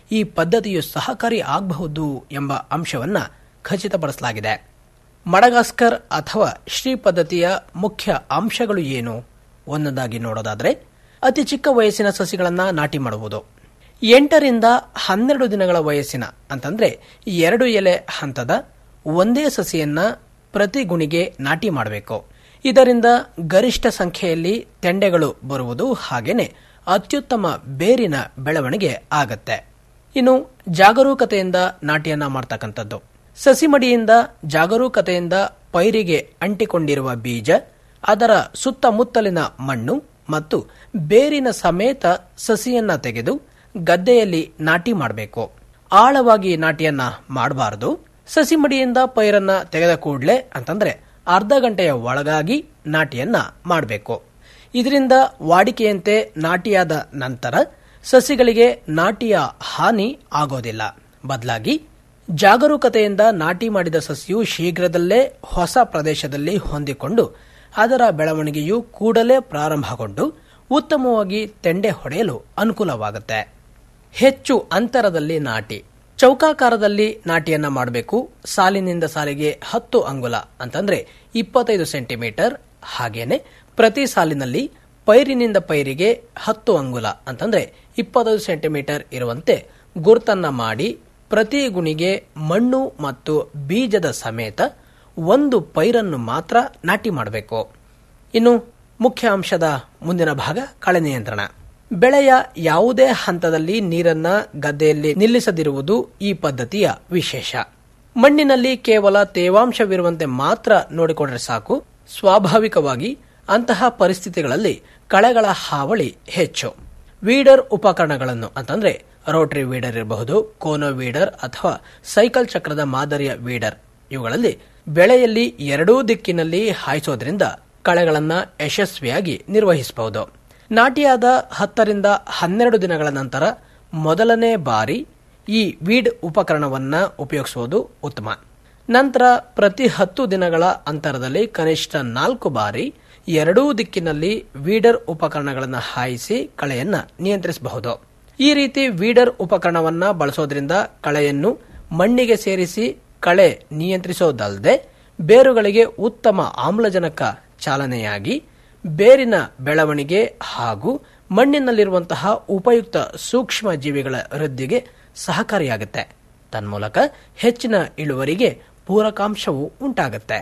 ಈ ಪದ್ಧತಿಯು ಸಹಕಾರಿ ಆಗಬಹುದು ಎಂಬ ಅಂಶವನ್ನ ಖಚಿತಪಡಿಸಲಾಗಿದೆ ಮಡಗಾಸ್ಕರ್ ಅಥವಾ ಶ್ರೀ ಪದ್ಧತಿಯ ಮುಖ್ಯ ಅಂಶಗಳು ಏನು ಒಂದೊಂದಾಗಿ ನೋಡೋದಾದ್ರೆ ಅತಿ ಚಿಕ್ಕ ವಯಸ್ಸಿನ ಸಸಿಗಳನ್ನ ನಾಟಿ ಮಾಡುವುದು ಎಂಟರಿಂದ ಹನ್ನೆರಡು ದಿನಗಳ ವಯಸ್ಸಿನ ಅಂತಂದ್ರೆ ಎರಡು ಎಲೆ ಹಂತದ ಒಂದೇ ಸಸಿಯನ್ನ ಪ್ರತಿ ಗುಣಿಗೆ ನಾಟಿ ಮಾಡಬೇಕು ಇದರಿಂದ ಗರಿಷ್ಠ ಸಂಖ್ಯೆಯಲ್ಲಿ ತೆಂಡೆಗಳು ಬರುವುದು ಹಾಗೇನೆ ಅತ್ಯುತ್ತಮ ಬೇರಿನ ಬೆಳವಣಿಗೆ ಆಗತ್ತೆ ಇನ್ನು ಜಾಗರೂಕತೆಯಿಂದ ನಾಟಿಯನ್ನ ಮಾಡ್ತಕ್ಕಂಥದ್ದು ಸಸಿಮಡಿಯಿಂದ ಜಾಗರೂಕತೆಯಿಂದ ಪೈರಿಗೆ ಅಂಟಿಕೊಂಡಿರುವ ಬೀಜ ಅದರ ಸುತ್ತಮುತ್ತಲಿನ ಮಣ್ಣು ಮತ್ತು ಬೇರಿನ ಸಮೇತ ಸಸಿಯನ್ನ ತೆಗೆದು ಗದ್ದೆಯಲ್ಲಿ ನಾಟಿ ಮಾಡಬೇಕು ಆಳವಾಗಿ ನಾಟಿಯನ್ನ ಮಾಡಬಾರದು ಸಸಿಮಡಿಯಿಂದ ಪೈರನ್ನ ತೆಗೆದ ಕೂಡಲೇ ಅಂತಂದ್ರೆ ಅರ್ಧ ಗಂಟೆಯ ಒಳಗಾಗಿ ನಾಟಿಯನ್ನ ಮಾಡಬೇಕು ಇದರಿಂದ ವಾಡಿಕೆಯಂತೆ ನಾಟಿಯಾದ ನಂತರ ಸಸಿಗಳಿಗೆ ನಾಟಿಯ ಹಾನಿ ಆಗೋದಿಲ್ಲ ಬದಲಾಗಿ ಜಾಗರೂಕತೆಯಿಂದ ನಾಟಿ ಮಾಡಿದ ಸಸಿಯು ಶೀಘ್ರದಲ್ಲೇ ಹೊಸ ಪ್ರದೇಶದಲ್ಲಿ ಹೊಂದಿಕೊಂಡು ಅದರ ಬೆಳವಣಿಗೆಯು ಕೂಡಲೇ ಪ್ರಾರಂಭಗೊಂಡು ಉತ್ತಮವಾಗಿ ತೆಂಡೆ ಹೊಡೆಯಲು ಅನುಕೂಲವಾಗುತ್ತೆ ಹೆಚ್ಚು ಅಂತರದಲ್ಲಿ ನಾಟಿ ಚೌಕಾಕಾರದಲ್ಲಿ ನಾಟಿಯನ್ನ ಮಾಡಬೇಕು ಸಾಲಿನಿಂದ ಸಾಲಿಗೆ ಹತ್ತು ಅಂಗುಲ ಅಂತಂದ್ರೆ ಇಪ್ಪತ್ತೈದು ಸೆಂಟಿಮೀಟರ್ ಹಾಗೇನೆ ಪ್ರತಿ ಸಾಲಿನಲ್ಲಿ ಪೈರಿನಿಂದ ಪೈರಿಗೆ ಹತ್ತು ಅಂಗುಲ ಅಂತಂದ್ರೆ ಇಪ್ಪತ್ತೈದು ಸೆಂಟಿಮೀಟರ್ ಇರುವಂತೆ ಗುರುತನ್ನ ಮಾಡಿ ಪ್ರತಿ ಗುಣಿಗೆ ಮಣ್ಣು ಮತ್ತು ಬೀಜದ ಸಮೇತ ಒಂದು ಪೈರನ್ನು ಮಾತ್ರ ನಾಟಿ ಮಾಡಬೇಕು ಇನ್ನು ಮುಖ್ಯ ಅಂಶದ ಮುಂದಿನ ಭಾಗ ಕಳೆ ನಿಯಂತ್ರಣ ಬೆಳೆಯ ಯಾವುದೇ ಹಂತದಲ್ಲಿ ನೀರನ್ನ ಗದ್ದೆಯಲ್ಲಿ ನಿಲ್ಲಿಸದಿರುವುದು ಈ ಪದ್ಧತಿಯ ವಿಶೇಷ ಮಣ್ಣಿನಲ್ಲಿ ಕೇವಲ ತೇವಾಂಶವಿರುವಂತೆ ಮಾತ್ರ ನೋಡಿಕೊಂಡ್ರೆ ಸಾಕು ಸ್ವಾಭಾವಿಕವಾಗಿ ಅಂತಹ ಪರಿಸ್ಥಿತಿಗಳಲ್ಲಿ ಕಳೆಗಳ ಹಾವಳಿ ಹೆಚ್ಚು ವೀಡರ್ ಉಪಕರಣಗಳನ್ನು ಅಂತಂದ್ರೆ ರೋಟರಿ ವೀಡರ್ ಇರಬಹುದು ಕೋನೋ ವೀಡರ್ ಅಥವಾ ಸೈಕಲ್ ಚಕ್ರದ ಮಾದರಿಯ ವೀಡರ್ ಇವುಗಳಲ್ಲಿ ಬೆಳೆಯಲ್ಲಿ ಎರಡೂ ದಿಕ್ಕಿನಲ್ಲಿ ಹಾಯಿಸೋದ್ರಿಂದ ಕಳೆಗಳನ್ನ ಯಶಸ್ವಿಯಾಗಿ ನಿರ್ವಹಿಸಬಹುದು ನಾಟಿಯಾದ ಹತ್ತರಿಂದ ಹನ್ನೆರಡು ದಿನಗಳ ನಂತರ ಮೊದಲನೇ ಬಾರಿ ಈ ವೀಡ್ ಉಪಕರಣವನ್ನ ಉಪಯೋಗಿಸುವುದು ಉತ್ತಮ ನಂತರ ಪ್ರತಿ ಹತ್ತು ದಿನಗಳ ಅಂತರದಲ್ಲಿ ಕನಿಷ್ಠ ನಾಲ್ಕು ಬಾರಿ ಎರಡೂ ದಿಕ್ಕಿನಲ್ಲಿ ವೀಡರ್ ಉಪಕರಣಗಳನ್ನು ಹಾಯಿಸಿ ಕಳೆಯನ್ನ ನಿಯಂತ್ರಿಸಬಹುದು ಈ ರೀತಿ ವೀಡರ್ ಉಪಕರಣವನ್ನ ಬಳಸೋದ್ರಿಂದ ಕಳೆಯನ್ನು ಮಣ್ಣಿಗೆ ಸೇರಿಸಿ ಕಳೆ ನಿಯಂತ್ರಿಸೋದಲ್ಲದೆ ಬೇರುಗಳಿಗೆ ಉತ್ತಮ ಆಮ್ಲಜನಕ ಚಾಲನೆಯಾಗಿ ಬೇರಿನ ಬೆಳವಣಿಗೆ ಹಾಗೂ ಮಣ್ಣಿನಲ್ಲಿರುವಂತಹ ಉಪಯುಕ್ತ ಸೂಕ್ಷ್ಮ ಜೀವಿಗಳ ವೃದ್ಧಿಗೆ ಸಹಕಾರಿಯಾಗುತ್ತೆ ತನ್ಮೂಲಕ ಹೆಚ್ಚಿನ ಇಳುವರಿಗೆ ಪೂರಕಾಂಶವು ಉಂಟಾಗುತ್ತೆ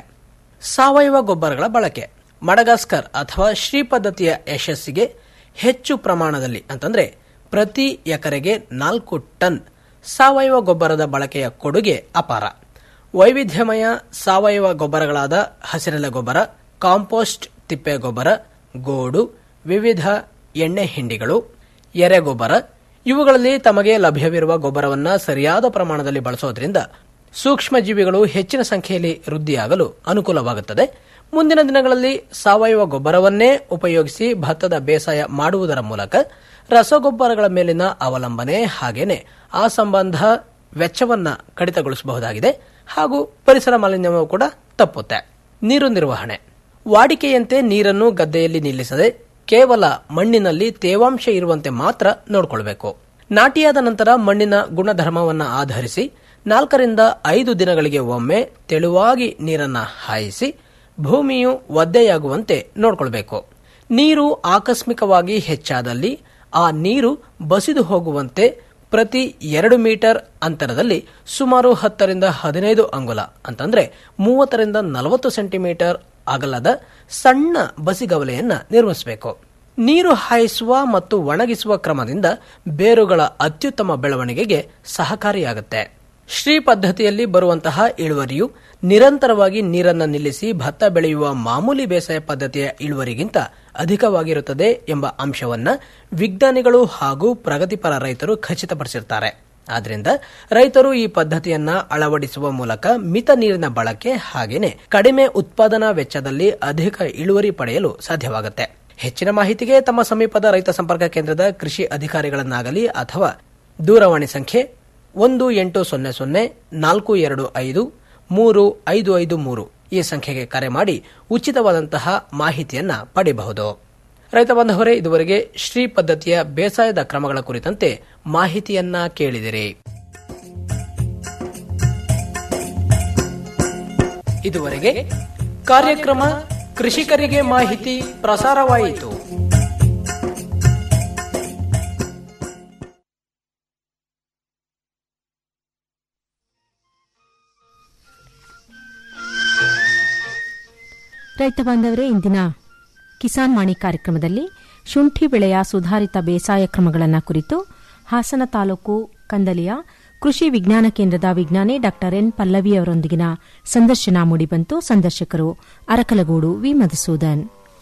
ಸಾವಯವ ಗೊಬ್ಬರಗಳ ಬಳಕೆ ಮಡಗಾಸ್ಕರ್ ಅಥವಾ ಶ್ರೀ ಪದ್ಧತಿಯ ಯಶಸ್ಸಿಗೆ ಹೆಚ್ಚು ಪ್ರಮಾಣದಲ್ಲಿ ಅಂತಂದ್ರೆ ಪ್ರತಿ ಎಕರೆಗೆ ನಾಲ್ಕು ಟನ್ ಸಾವಯವ ಗೊಬ್ಬರದ ಬಳಕೆಯ ಕೊಡುಗೆ ಅಪಾರ ವೈವಿಧ್ಯಮಯ ಸಾವಯವ ಗೊಬ್ಬರಗಳಾದ ಹಸಿರೆಲೆ ಗೊಬ್ಬರ ಕಾಂಪೋಸ್ಟ್ ತಿಪ್ಪೆ ಗೊಬ್ಬರ ಗೋಡು ವಿವಿಧ ಎಣ್ಣೆ ಹಿಂಡಿಗಳು ಎರೆಗೊಬ್ಬರ ಇವುಗಳಲ್ಲಿ ತಮಗೆ ಲಭ್ಯವಿರುವ ಗೊಬ್ಬರವನ್ನ ಸರಿಯಾದ ಪ್ರಮಾಣದಲ್ಲಿ ಬಳಸೋದ್ರಿಂದ ಸೂಕ್ಷ್ಮ ಜೀವಿಗಳು ಹೆಚ್ಚಿನ ಸಂಖ್ಯೆಯಲ್ಲಿ ವೃದ್ಧಿಯಾಗಲು ಅನುಕೂಲವಾಗುತ್ತದೆ ಮುಂದಿನ ದಿನಗಳಲ್ಲಿ ಸಾವಯವ ಗೊಬ್ಬರವನ್ನೇ ಉಪಯೋಗಿಸಿ ಭತ್ತದ ಬೇಸಾಯ ಮಾಡುವುದರ ಮೂಲಕ ರಸಗೊಬ್ಬರಗಳ ಮೇಲಿನ ಅವಲಂಬನೆ ಹಾಗೇನೆ ಆ ಸಂಬಂಧ ವೆಚ್ಚವನ್ನ ಕಡಿತಗೊಳಿಸಬಹುದಾಗಿದೆ ಹಾಗೂ ಪರಿಸರ ಮಾಲಿನ್ಯವೂ ಕೂಡ ತಪ್ಪುತ್ತೆ ನೀರು ನಿರ್ವಹಣೆ ವಾಡಿಕೆಯಂತೆ ನೀರನ್ನು ಗದ್ದೆಯಲ್ಲಿ ನಿಲ್ಲಿಸದೆ ಕೇವಲ ಮಣ್ಣಿನಲ್ಲಿ ತೇವಾಂಶ ಇರುವಂತೆ ಮಾತ್ರ ನೋಡಿಕೊಳ್ಬೇಕು ನಾಟಿಯಾದ ನಂತರ ಮಣ್ಣಿನ ಗುಣಧರ್ಮವನ್ನ ಆಧರಿಸಿ ನಾಲ್ಕರಿಂದ ಐದು ದಿನಗಳಿಗೆ ಒಮ್ಮೆ ತೆಳುವಾಗಿ ನೀರನ್ನ ಹಾಯಿಸಿ ಭೂಮಿಯು ಒದ್ದೆಯಾಗುವಂತೆ ನೋಡಿಕೊಳ್ಬೇಕು ನೀರು ಆಕಸ್ಮಿಕವಾಗಿ ಹೆಚ್ಚಾದಲ್ಲಿ ಆ ನೀರು ಬಸಿದು ಹೋಗುವಂತೆ ಪ್ರತಿ ಎರಡು ಮೀಟರ್ ಅಂತರದಲ್ಲಿ ಸುಮಾರು ಹತ್ತರಿಂದ ಹದಿನೈದು ಅಂಗುಲ ಅಂತಂದ್ರೆ ಮೂವತ್ತರಿಂದ ನಲವತ್ತು ಸೆಂಟಿಮೀಟರ್ ಅಗಲದ ಸಣ್ಣ ಬಸಿಗವಲೆಯನ್ನ ನಿರ್ಮಿಸಬೇಕು ನೀರು ಹಾಯಿಸುವ ಮತ್ತು ಒಣಗಿಸುವ ಕ್ರಮದಿಂದ ಬೇರುಗಳ ಅತ್ಯುತ್ತಮ ಬೆಳವಣಿಗೆಗೆ ಸಹಕಾರಿಯಾಗುತ್ತೆ ಶ್ರೀ ಪದ್ಧತಿಯಲ್ಲಿ ಬರುವಂತಹ ಇಳುವರಿಯು ನಿರಂತರವಾಗಿ ನೀರನ್ನು ನಿಲ್ಲಿಸಿ ಭತ್ತ ಬೆಳೆಯುವ ಮಾಮೂಲಿ ಬೇಸಾಯ ಪದ್ಧತಿಯ ಇಳುವರಿಗಿಂತ ಅಧಿಕವಾಗಿರುತ್ತದೆ ಎಂಬ ಅಂಶವನ್ನ ವಿಜ್ಞಾನಿಗಳು ಹಾಗೂ ಪ್ರಗತಿಪರ ರೈತರು ಖಚಿತಪಡಿಸಿರ್ತಾರೆ ಆದ್ರಿಂದ ರೈತರು ಈ ಪದ್ಧತಿಯನ್ನ ಅಳವಡಿಸುವ ಮೂಲಕ ಮಿತ ನೀರಿನ ಬಳಕೆ ಹಾಗೇನೆ ಕಡಿಮೆ ಉತ್ಪಾದನಾ ವೆಚ್ಚದಲ್ಲಿ ಅಧಿಕ ಇಳುವರಿ ಪಡೆಯಲು ಸಾಧ್ಯವಾಗುತ್ತೆ ಹೆಚ್ಚಿನ ಮಾಹಿತಿಗೆ ತಮ್ಮ ಸಮೀಪದ ರೈತ ಸಂಪರ್ಕ ಕೇಂದ್ರದ ಕೃಷಿ ಅಧಿಕಾರಿಗಳನ್ನಾಗಲಿ ಅಥವಾ ದೂರವಾಣಿ ಸಂಖ್ಯೆ ಒಂದು ಎಂಟು ಸೊನ್ನೆ ಸೊನ್ನೆ ನಾಲ್ಕು ಎರಡು ಐದು ಮೂರು ಐದು ಐದು ಮೂರು ಈ ಸಂಖ್ಯೆಗೆ ಕರೆ ಮಾಡಿ ಉಚಿತವಾದಂತಹ ಮಾಹಿತಿಯನ್ನ ಪಡೆಯಬಹುದು ರೈತ ಬಾಂಧವರೇ ಇದುವರೆಗೆ ಶ್ರೀ ಪದ್ಧತಿಯ ಬೇಸಾಯದ ಕ್ರಮಗಳ ಕುರಿತಂತೆ ಮಾಹಿತಿಯನ್ನ ಕೇಳಿದಿರಿ ಇದುವರೆಗೆ ಕಾರ್ಯಕ್ರಮ ಕೃಷಿಕರಿಗೆ ಮಾಹಿತಿ ಪ್ರಸಾರವಾಯಿತು ರೈತ ಬಾಂಧವರೇ ಇಂದಿನ ಕಿಸಾನ್ ವಾಣಿ ಕಾರ್ಯಕ್ರಮದಲ್ಲಿ ಶುಂಠಿ ಬೆಳೆಯ ಸುಧಾರಿತ ಬೇಸಾಯ ಕ್ರಮಗಳನ್ನು ಕುರಿತು ಹಾಸನ ತಾಲೂಕು ಕಂದಲಿಯ ಕೃಷಿ ವಿಜ್ಞಾನ ಕೇಂದ್ರದ ವಿಜ್ಞಾನಿ ಡಾ ಎನ್ ಪಲ್ಲವಿ ಅವರೊಂದಿಗಿನ ಸಂದರ್ಶನ ಮೂಡಿಬಂತು ಸಂದರ್ಶಕರು ಅರಕಲಗೂಡು ವಿ ಮಧುಸೂದನ್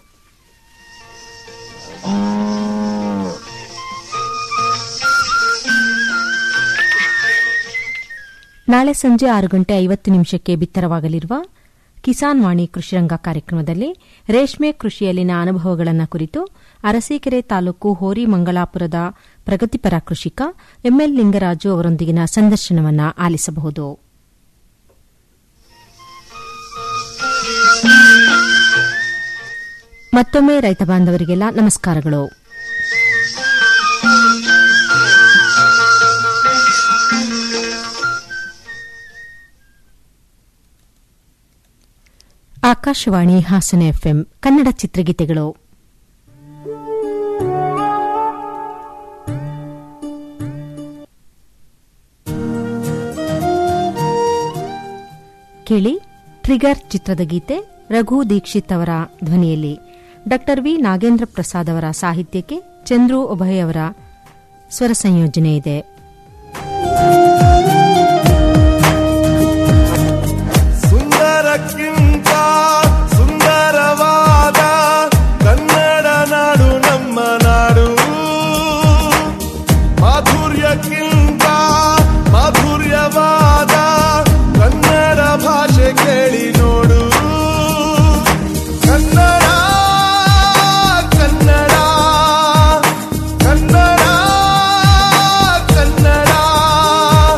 ನಾಳೆ ಸಂಜೆ ಆರು ಗಂಟೆ ಐವತ್ತು ನಿಮಿಷಕ್ಕೆ ಬಿತ್ತರವಾಗಲಿರುವ ಕಿಸಾನ್ ವಾಣಿ ಕೃಷಿರಂಗ ಕಾರ್ಯಕ್ರಮದಲ್ಲಿ ರೇಷ್ಮೆ ಕೃಷಿಯಲ್ಲಿನ ಅನುಭವಗಳನ್ನು ಕುರಿತು ಅರಸೀಕೆರೆ ತಾಲೂಕು ಹೋರಿ ಮಂಗಳಾಪುರದ ಪ್ರಗತಿಪರ ಕೃಷಿಕ ಎಂಎಲ್ ಲಿಂಗರಾಜು ಅವರೊಂದಿಗಿನ ಸಂದರ್ಶನವನ್ನು ಆಲಿಸಬಹುದು ಮತ್ತೊಮ್ಮೆ ರೈತ ಬಾಂಧವರಿಗೆಲ್ಲ ನಮಸ್ಕಾರಗಳು ಆಕಾಶವಾಣಿ ಹಾಸನ ಎಫ್ಎಂ ಕನ್ನಡ ಚಿತ್ರಗೀತೆಗಳು ಕೇಳಿ ಟ್ರಿಗರ್ ಚಿತ್ರದ ಗೀತೆ ರಘು ದೀಕ್ಷಿತ್ ಅವರ ಧ್ವನಿಯಲ್ಲಿ ಡಾ ವಿ ನಾಗೇಂದ್ರ ಪ್ರಸಾದ್ ಅವರ ಸಾಹಿತ್ಯಕ್ಕೆ ಚಂದ್ರು ಉಭಯ್ ಅವರ ಸ್ವರ ಸಂಯೋಜನೆ ಇದೆ ಸುಂದರಕ್ಕಿಂತ ಸುಂದರವಾದ ಕನ್ನಡ ನಾಡು ನಮ್ಮ ನಾಡು ಮಾಧುರ್ಯಕ್ಕಿಂತ ಮಾಧುರ್ಯವಾದ ಕನ್ನಡ ಭಾಷೆ ಕೇಳಿ ನೋಡು ಕನ್ನಡ ಕನ್ನಡ ಕನ್ನಡ ಕನ್ನಡ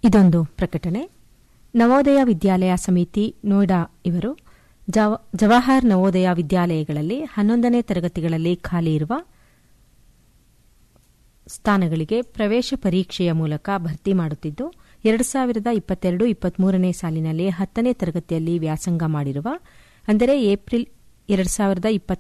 ಇದೊಂದು ಪ್ರಕಟಣೆ ನವೋದಯ ವಿದ್ಯಾಲಯ ಸಮಿತಿ ನೋಯ್ಡಾ ಇವರು ಜವ- ಜವಾಹರ್ ನವೋದಯ ವಿದ್ಯಾಲಯಗಳಲ್ಲಿ ಹನ್ನೊಂದನೇ ತರಗತಿಗಳಲ್ಲಿ ಖಾಲಿ ಇರುವ ಸ್ಥಾನಗಳಿಗೆ ಪ್ರವೇಶ ಪರೀಕ್ಷೆಯ ಮೂಲಕ ಭರ್ತಿ ಮಾಡುತ್ತಿದ್ದು ಎರಡು ಸಾವಿರದ ಇಪ್ಪತ್ತೆರಡು ಇಪ್ಪತ್ಮೂರನೇ ಸಾಲಿನಲ್ಲಿ ಹತ್ತನೇ ತರಗತಿಯಲ್ಲಿ ವ್ಯಾಸಂಗ ಮಾಡಿರುವ ಅಂದರೆ ಏಪ್ರಿಲ್ ಎರಡು ಸಾವಿರದ